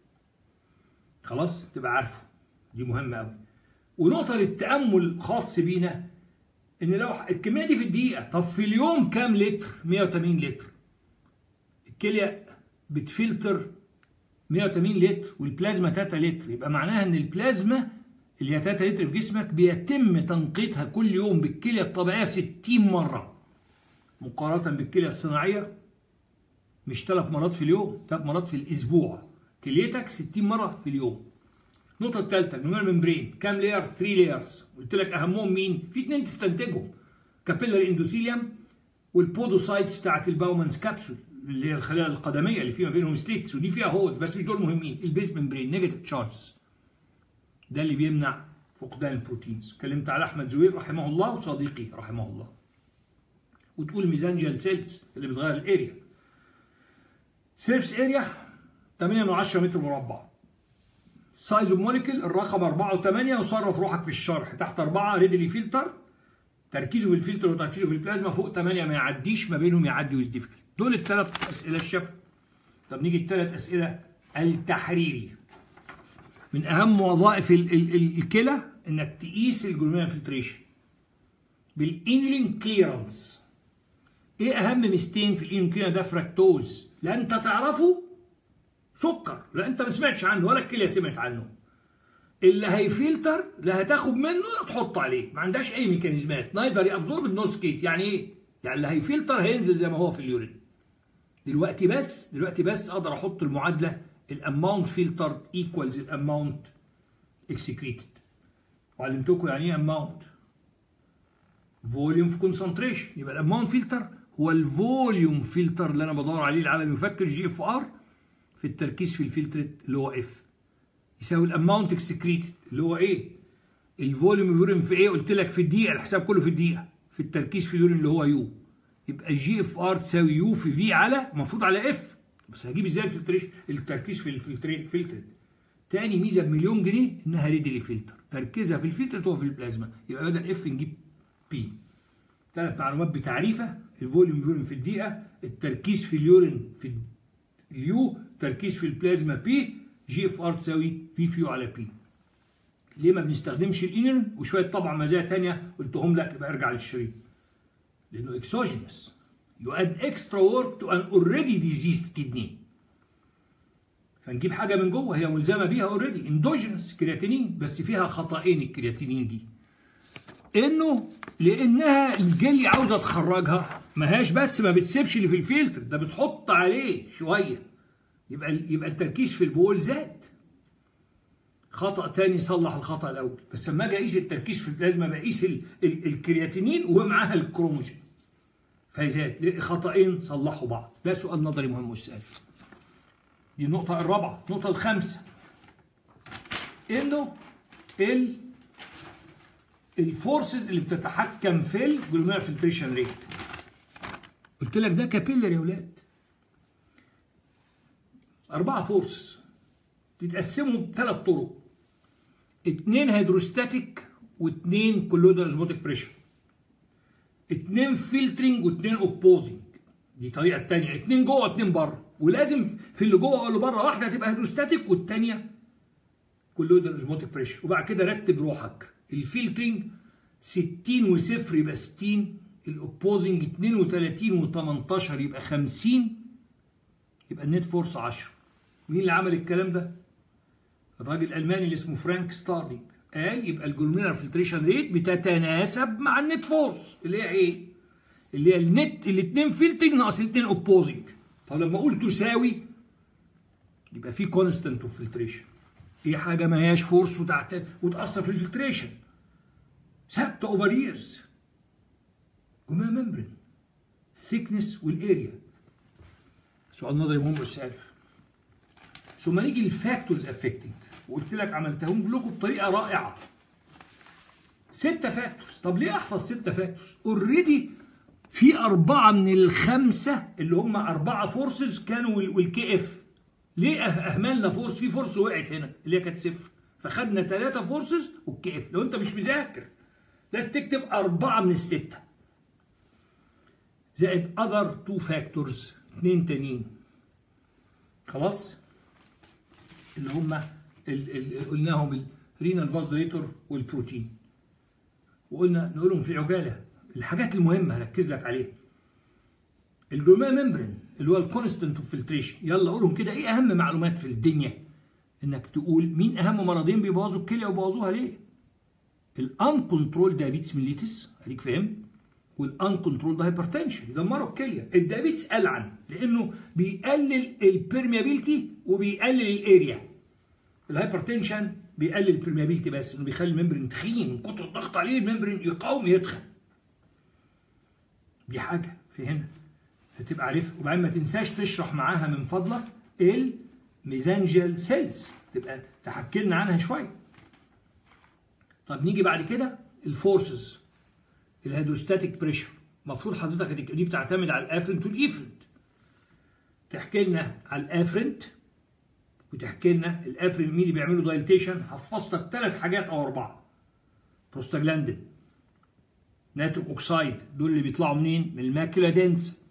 خلاص تبقى عارفه دي مهمه قوي ونقطه للتامل خاص بينا ان لو الكميه دي في الدقيقه طب في اليوم كام لتر 180 لتر الكليه بتفلتر 180 لتر والبلازما 3 لتر يبقى معناها ان البلازما اللي هي 3 لتر في جسمك بيتم تنقيتها كل يوم بالكليه الطبيعيه 60 مره مقارنه بالكليه الصناعيه مش ثلاث مرات في اليوم ثلاث مرات في الاسبوع كليتك 60 مره في اليوم النقطه الثالثه النيوميرال ممبرين كام لاير 3 لايرز قلت لك اهمهم مين في اثنين تستنتجهم كابيلر اندوثيليوم والبودوسايتس بتاعت الباومانز كابسول اللي هي الخلايا القدميه اللي في ما بينهم سليتس ودي فيها هود بس مش دول مهمين البيز ممبرين نيجاتيف تشارجز ده اللي بيمنع فقدان البروتينز اتكلمت على احمد زويل رحمه الله وصديقي رحمه الله وتقول ميزانجيال سيلز اللي بتغير الاريا سيرفس اريا 8 من 10 متر مربع سايز اوف موليكول الرقم 4 و8 وصرف روحك في الشرح تحت 4 ريدلي فلتر تركيزه في الفلتر وتركيزه في البلازما فوق 8 ما يعديش ما بينهم يعدي ويز ديفيكلت دول الثلاث اسئله الشفوي طب نيجي الثلاث اسئله التحريري من اهم وظائف ال ال ال الكلى انك تقيس الجلوميرال فلتريشن بالانولين كليرنس ايه اهم ميزتين في الانولين كليرنس ده فراكتوز لا انت تعرفه سكر لا انت ما سمعتش عنه ولا الكليه سمعت عنه اللي هيفلتر لا هتاخد منه لا تحط عليه ما عندهاش اي ميكانيزمات نايذر يابزورب نور سكيت يعني ايه يعني اللي هيفلتر هينزل زي ما هو في اليورين دلوقتي بس دلوقتي بس اقدر احط المعادله الاماونت فلتر ايكوالز الاماونت اكسكريتد وعلمتكم يعني ايه اماونت فوليوم في كونسنتريشن يبقى الاماونت فلتر هو الفوليوم فلتر اللي انا بدور عليه العالم يفكر جي اف ار في التركيز في الفلتر اللي هو اف يساوي الاماونت اكسكريتد اللي هو ايه الفوليوم يورين في ايه قلت لك في الدقيقه الحساب كله في الدقيقه في التركيز في اليورين اللي هو يو يبقى جي اف ار تساوي يو في في على المفروض على اف بس هجيب ازاي الفلتريشن التركيز في الفلتر فلتر تاني ميزه بمليون جنيه انها ريدلي فلتر تركيزها في الفلتر هو في البلازما يبقى بدل اف نجيب بي ثلاث معلومات بتعريفه الفوليوم يورين في الدقيقه التركيز في اليورين في اليو تركيز في البلازما بي جي اف ار تساوي في فيو على بي ليه ما بنستخدمش الانرن وشويه طبعا مزايا ثانيه قلتهم لك يبقى ارجع للشريط لانه اكسوجينس يو اد اكسترا ورك تو ان اوريدي ديزيست كدني فنجيب حاجه من جوه هي ملزمه بيها اوريدي اندوجينس كرياتينين بس فيها خطأين الكرياتينين دي انه لانها الجلي عاوزه تخرجها ما هاش بس ما بتسيبش اللي في الفلتر ده بتحط عليه شويه يبقى يبقى التركيز في البول زاد خطا تاني صلح الخطا الاول بس لما اجي اقيس التركيز في البلازما بقيس ال ال الكرياتينين ومعاها الكروموجين فزاد خطأين صلحوا بعض ده سؤال نظري مهم والسؤال دي النقطة الرابعة النقطة الخامسة انه ال الفورسز اللي بتتحكم في الجلوميرال فلتريشن ريت قلت لك ده كابيلر يا ولاد أربعة فورس تتقسموا بثلاث طرق اتنين هيدروستاتيك واتنين كولودال اوزموتيك بريشر اتنين فلترنج واتنين اوبوزنج دي الطريقه الثانيه اتنين جوه واتنين بره ولازم في اللي جوه واللي بره واحده هتبقى هيدروستاتيك والثانيه كولودال اوزموتيك بريشر وبعد كده رتب روحك الفلترنج 60 وصفر يبقى 60 الاوبوزنج 32 و18 يبقى 50 يبقى النت فورس 10 مين اللي عمل الكلام ده؟ الراجل الالماني اللي اسمه فرانك ستارلينج قال يبقى الجلوميرال فلتريشن ريت بتتناسب مع النت فورس اللي هي ايه؟ اللي هي النت الاثنين فلترنج ناقص الاثنين اوبوزنج طب لما اقول تساوي يبقى في كونستنت اوف فلتريشن ايه حاجه ما هياش فورس وتعت... وتاثر في الفلتريشن ثابته اوفر ييرز جماعه ممبرين ثيكنس والاريا سؤال نظري مهم السؤال ثم نيجي للفاكتورز افكتنج وقلت لك عملتهم لكم بطريقه رائعه ستة فاكتورز طب ليه احفظ ستة فاكتورز اوريدي في أربعة من الخمسة اللي هم أربعة فورسز كانوا والكي اف ليه أهملنا فورس في فورس وقعت هنا اللي هي كانت صفر فخدنا ثلاثة فورسز والكي اف لو أنت مش مذاكر لازم تكتب أربعة من الستة زائد أذر تو فاكتورز اثنين تانيين خلاص اللي هم اللي قلناهم الرينال فازوليتور والبروتين وقلنا نقولهم في عجاله الحاجات المهمه هركز لك عليها الجلوميرال ممبرين اللي هو الكونستنت اوف فلتريشن يلا قولهم كده ايه اهم معلومات في الدنيا انك تقول مين اهم مرضين بيبوظوا الكليه وبوظوها ليه الان كنترول دايابيتس ميليتس اديك فاهم والان كنترول ده هايبرتنشن يدمروا الكليه الدايابيتس العن لانه بيقلل البرميابيلتي وبيقلل الاريا الهايبرتنشن بيقلل البرميابيلتي بس انه بيخلي الممبرين تخين من كتر الضغط عليه الممبرين يقاوم يتخن دي حاجه في هنا هتبقى عارفها وبعدين ما تنساش تشرح معاها من فضلك الميزانجيال سيلز تبقى تحكي لنا عنها شويه طب نيجي بعد كده الفورسز الهيدروستاتيك بريشر المفروض حضرتك دي بتعتمد على الافرنت والايفرنت تحكي لنا على الافرنت وتحكي لنا الافرنت مين اللي بيعملوا دايليتيشن حفظتك ثلاث حاجات او اربعه بروستاجلاندين ناتريك اوكسايد دول اللي بيطلعوا منين من الماكيولا دنس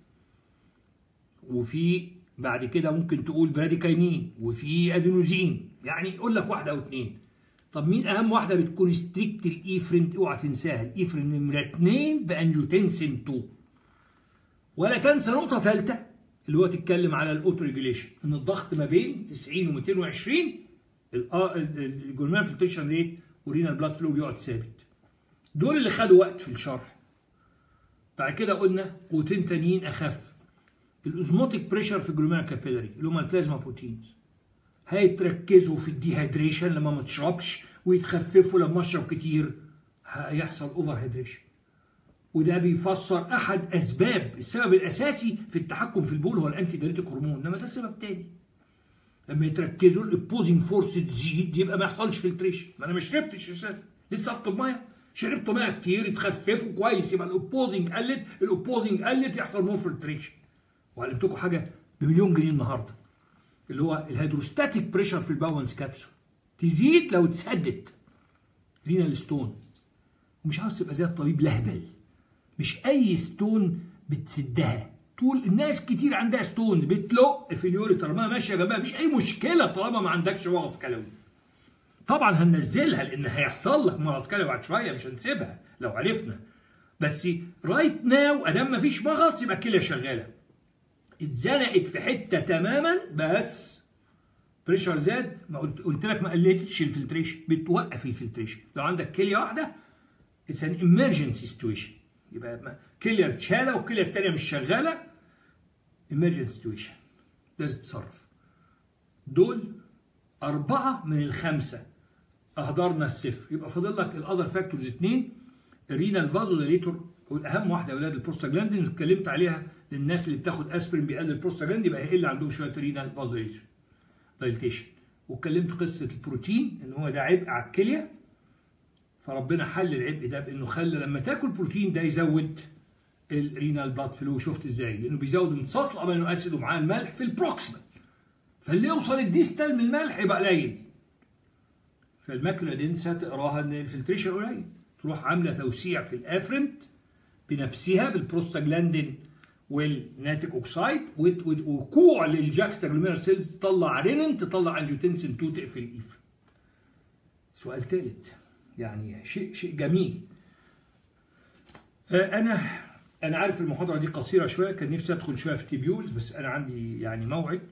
وفي بعد كده ممكن تقول براديكاينين وفي ادينوزين يعني يقول لك واحده او اثنين طب مين اهم واحده بتكون ستريكت الايفرنت اوعى تنساها الايفرنت نمره 2 بانجوتنسين 2 ولا تنسى نقطه ثالثه اللي هو تتكلم على الاوتو ريجوليشن ان الضغط ما بين 90 و 220 الجلوميرال فلتريشن ريت ورينا البلاد فلو بيقعد ثابت دول اللي خدوا وقت في الشرح بعد كده قلنا قوتين تانيين اخف الاوزموتيك بريشر في الجلوميرال كابيلاري اللي هم البلازما بروتينز هيتركزوا في الديهيدريشن لما ما تشربش ويتخففوا لما اشرب كتير هيحصل اوفر هيدريشن وده بيفسر احد اسباب السبب الاساسي في التحكم في البول هو الانتي دايريتيك هرمون انما ده سبب تاني لما يتركزوا الاوبوزنج فورس تزيد يبقى ما يحصلش فلتريشن ما انا ما شربتش اساسا لسه افقد ميه شربت ميه كتير اتخففوا كويس يبقى الاوبوزنج قلت الاوبوزنج قلت يحصل مور فلتريشن وعلمتكم حاجه بمليون جنيه النهارده اللي هو الهيدروستاتيك بريشر في الباونس كابسول تزيد لو اتسدت رينال ستون ومش عاوز تبقى زي الطبيب لهبل مش اي ستون بتسدها طول الناس كتير عندها ستونز بتلق في اليوريتر ما ماشيه جنبها مفيش اي مشكله طالما ما عندكش مغص كلوي طبعا هننزلها لان هيحصل لك مغص كلوي بعد شويه مش هنسيبها لو عرفنا بس رايت ناو ادام مفيش مغص يبقى الكليه شغاله اتزنقت في حته تماما بس بريشر زاد ما قلت, قلت لك ما قلتش الفلتريشن بتوقف الفلتريشن لو عندك كليه واحده اتس ان emergency situation يبقى كليه اتشاله والكليه الثانيه مش شغاله emergency situation لازم تتصرف دول أربعة من الخمسة أهدرنا الصفر يبقى فاضل لك الأذر فاكتورز اثنين الرينال فازو دايليتور والاهم واحده اولاد البروستاجلاندينز واتكلمت عليها للناس اللي بتاخد اسبرين بيقلل البروستاجلاند يبقى هيقل عندهم شويه رينال فازو دايليتيشن واتكلمت قصه البروتين ان هو ده عبء على الكليه فربنا حل العبء ده بانه خلى لما تاكل بروتين ده يزود الرينال بلاد فلو شفت ازاي لانه بيزود امتصاص الامينو اسيد ومعاه الملح في البروكسيمال فاللي يوصل الديستال من الملح يبقى قليل فالماكله دنسه تقراها ان الفلتريشن قليل تروح عامله توسيع في الافرنت بنفسها بالبروستاجلاندين والناتيك اوكسايد وكوع للجاكستاجلوميرال سيلز تطلع رينين تطلع انجيوتنسين 2 تقفل الايفر سؤال ثالث يعني شيء شيء جميل انا انا عارف المحاضره دي قصيره شويه كان نفسي ادخل شويه في تيبيولز بس انا عندي يعني موعد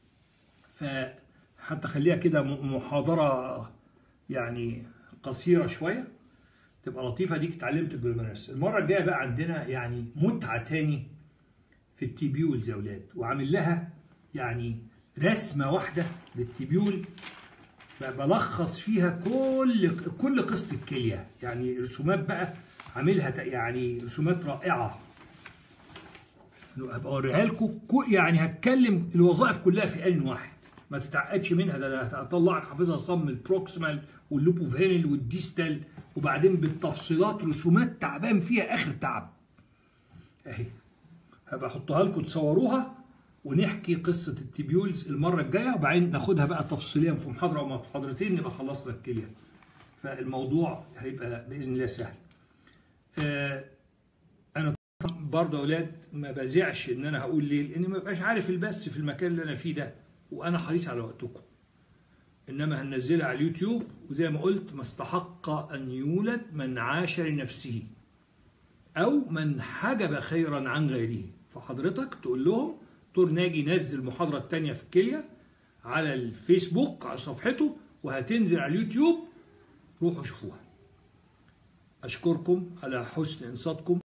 فحتى خليها كده محاضره يعني قصيره شويه تبقى لطيفه ديك اتعلمت الجلوميرس المره الجايه بقى عندنا يعني متعه تاني في التيبيولز يا اولاد وعامل لها يعني رسمه واحده للتيبيول بلخص فيها كل كل قصه الكليه يعني رسومات بقى عاملها يعني رسومات رائعه هبقى اوريها لكم يعني هتكلم الوظائف كلها في ان واحد ما تتعقدش منها ده انا هطلع لك حافظها صم البروكسيمال واللوبوفينل والديستال وبعدين بالتفصيلات رسومات تعبان فيها اخر تعب اهي هبقى احطها لكم تصوروها ونحكي قصه التيبيولز المره الجايه وبعدين ناخدها بقى تفصيليا في محاضره او محاضرتين نبقى خلصنا الكليه فالموضوع هيبقى باذن الله سهل آه انا برضه يا اولاد ما بزعش ان انا هقول ليه لان ما بقاش عارف البث في المكان اللي انا فيه ده وانا حريص على وقتكم انما هننزلها على اليوتيوب وزي ما قلت ما استحق ان يولد من عاش لنفسه او من حجب خيرا عن غيره فحضرتك تقول لهم دكتور ناجي نزل المحاضره الثانيه في الكليه على الفيسبوك على صفحته وهتنزل على اليوتيوب روحوا شوفوها اشكركم على حسن انصاتكم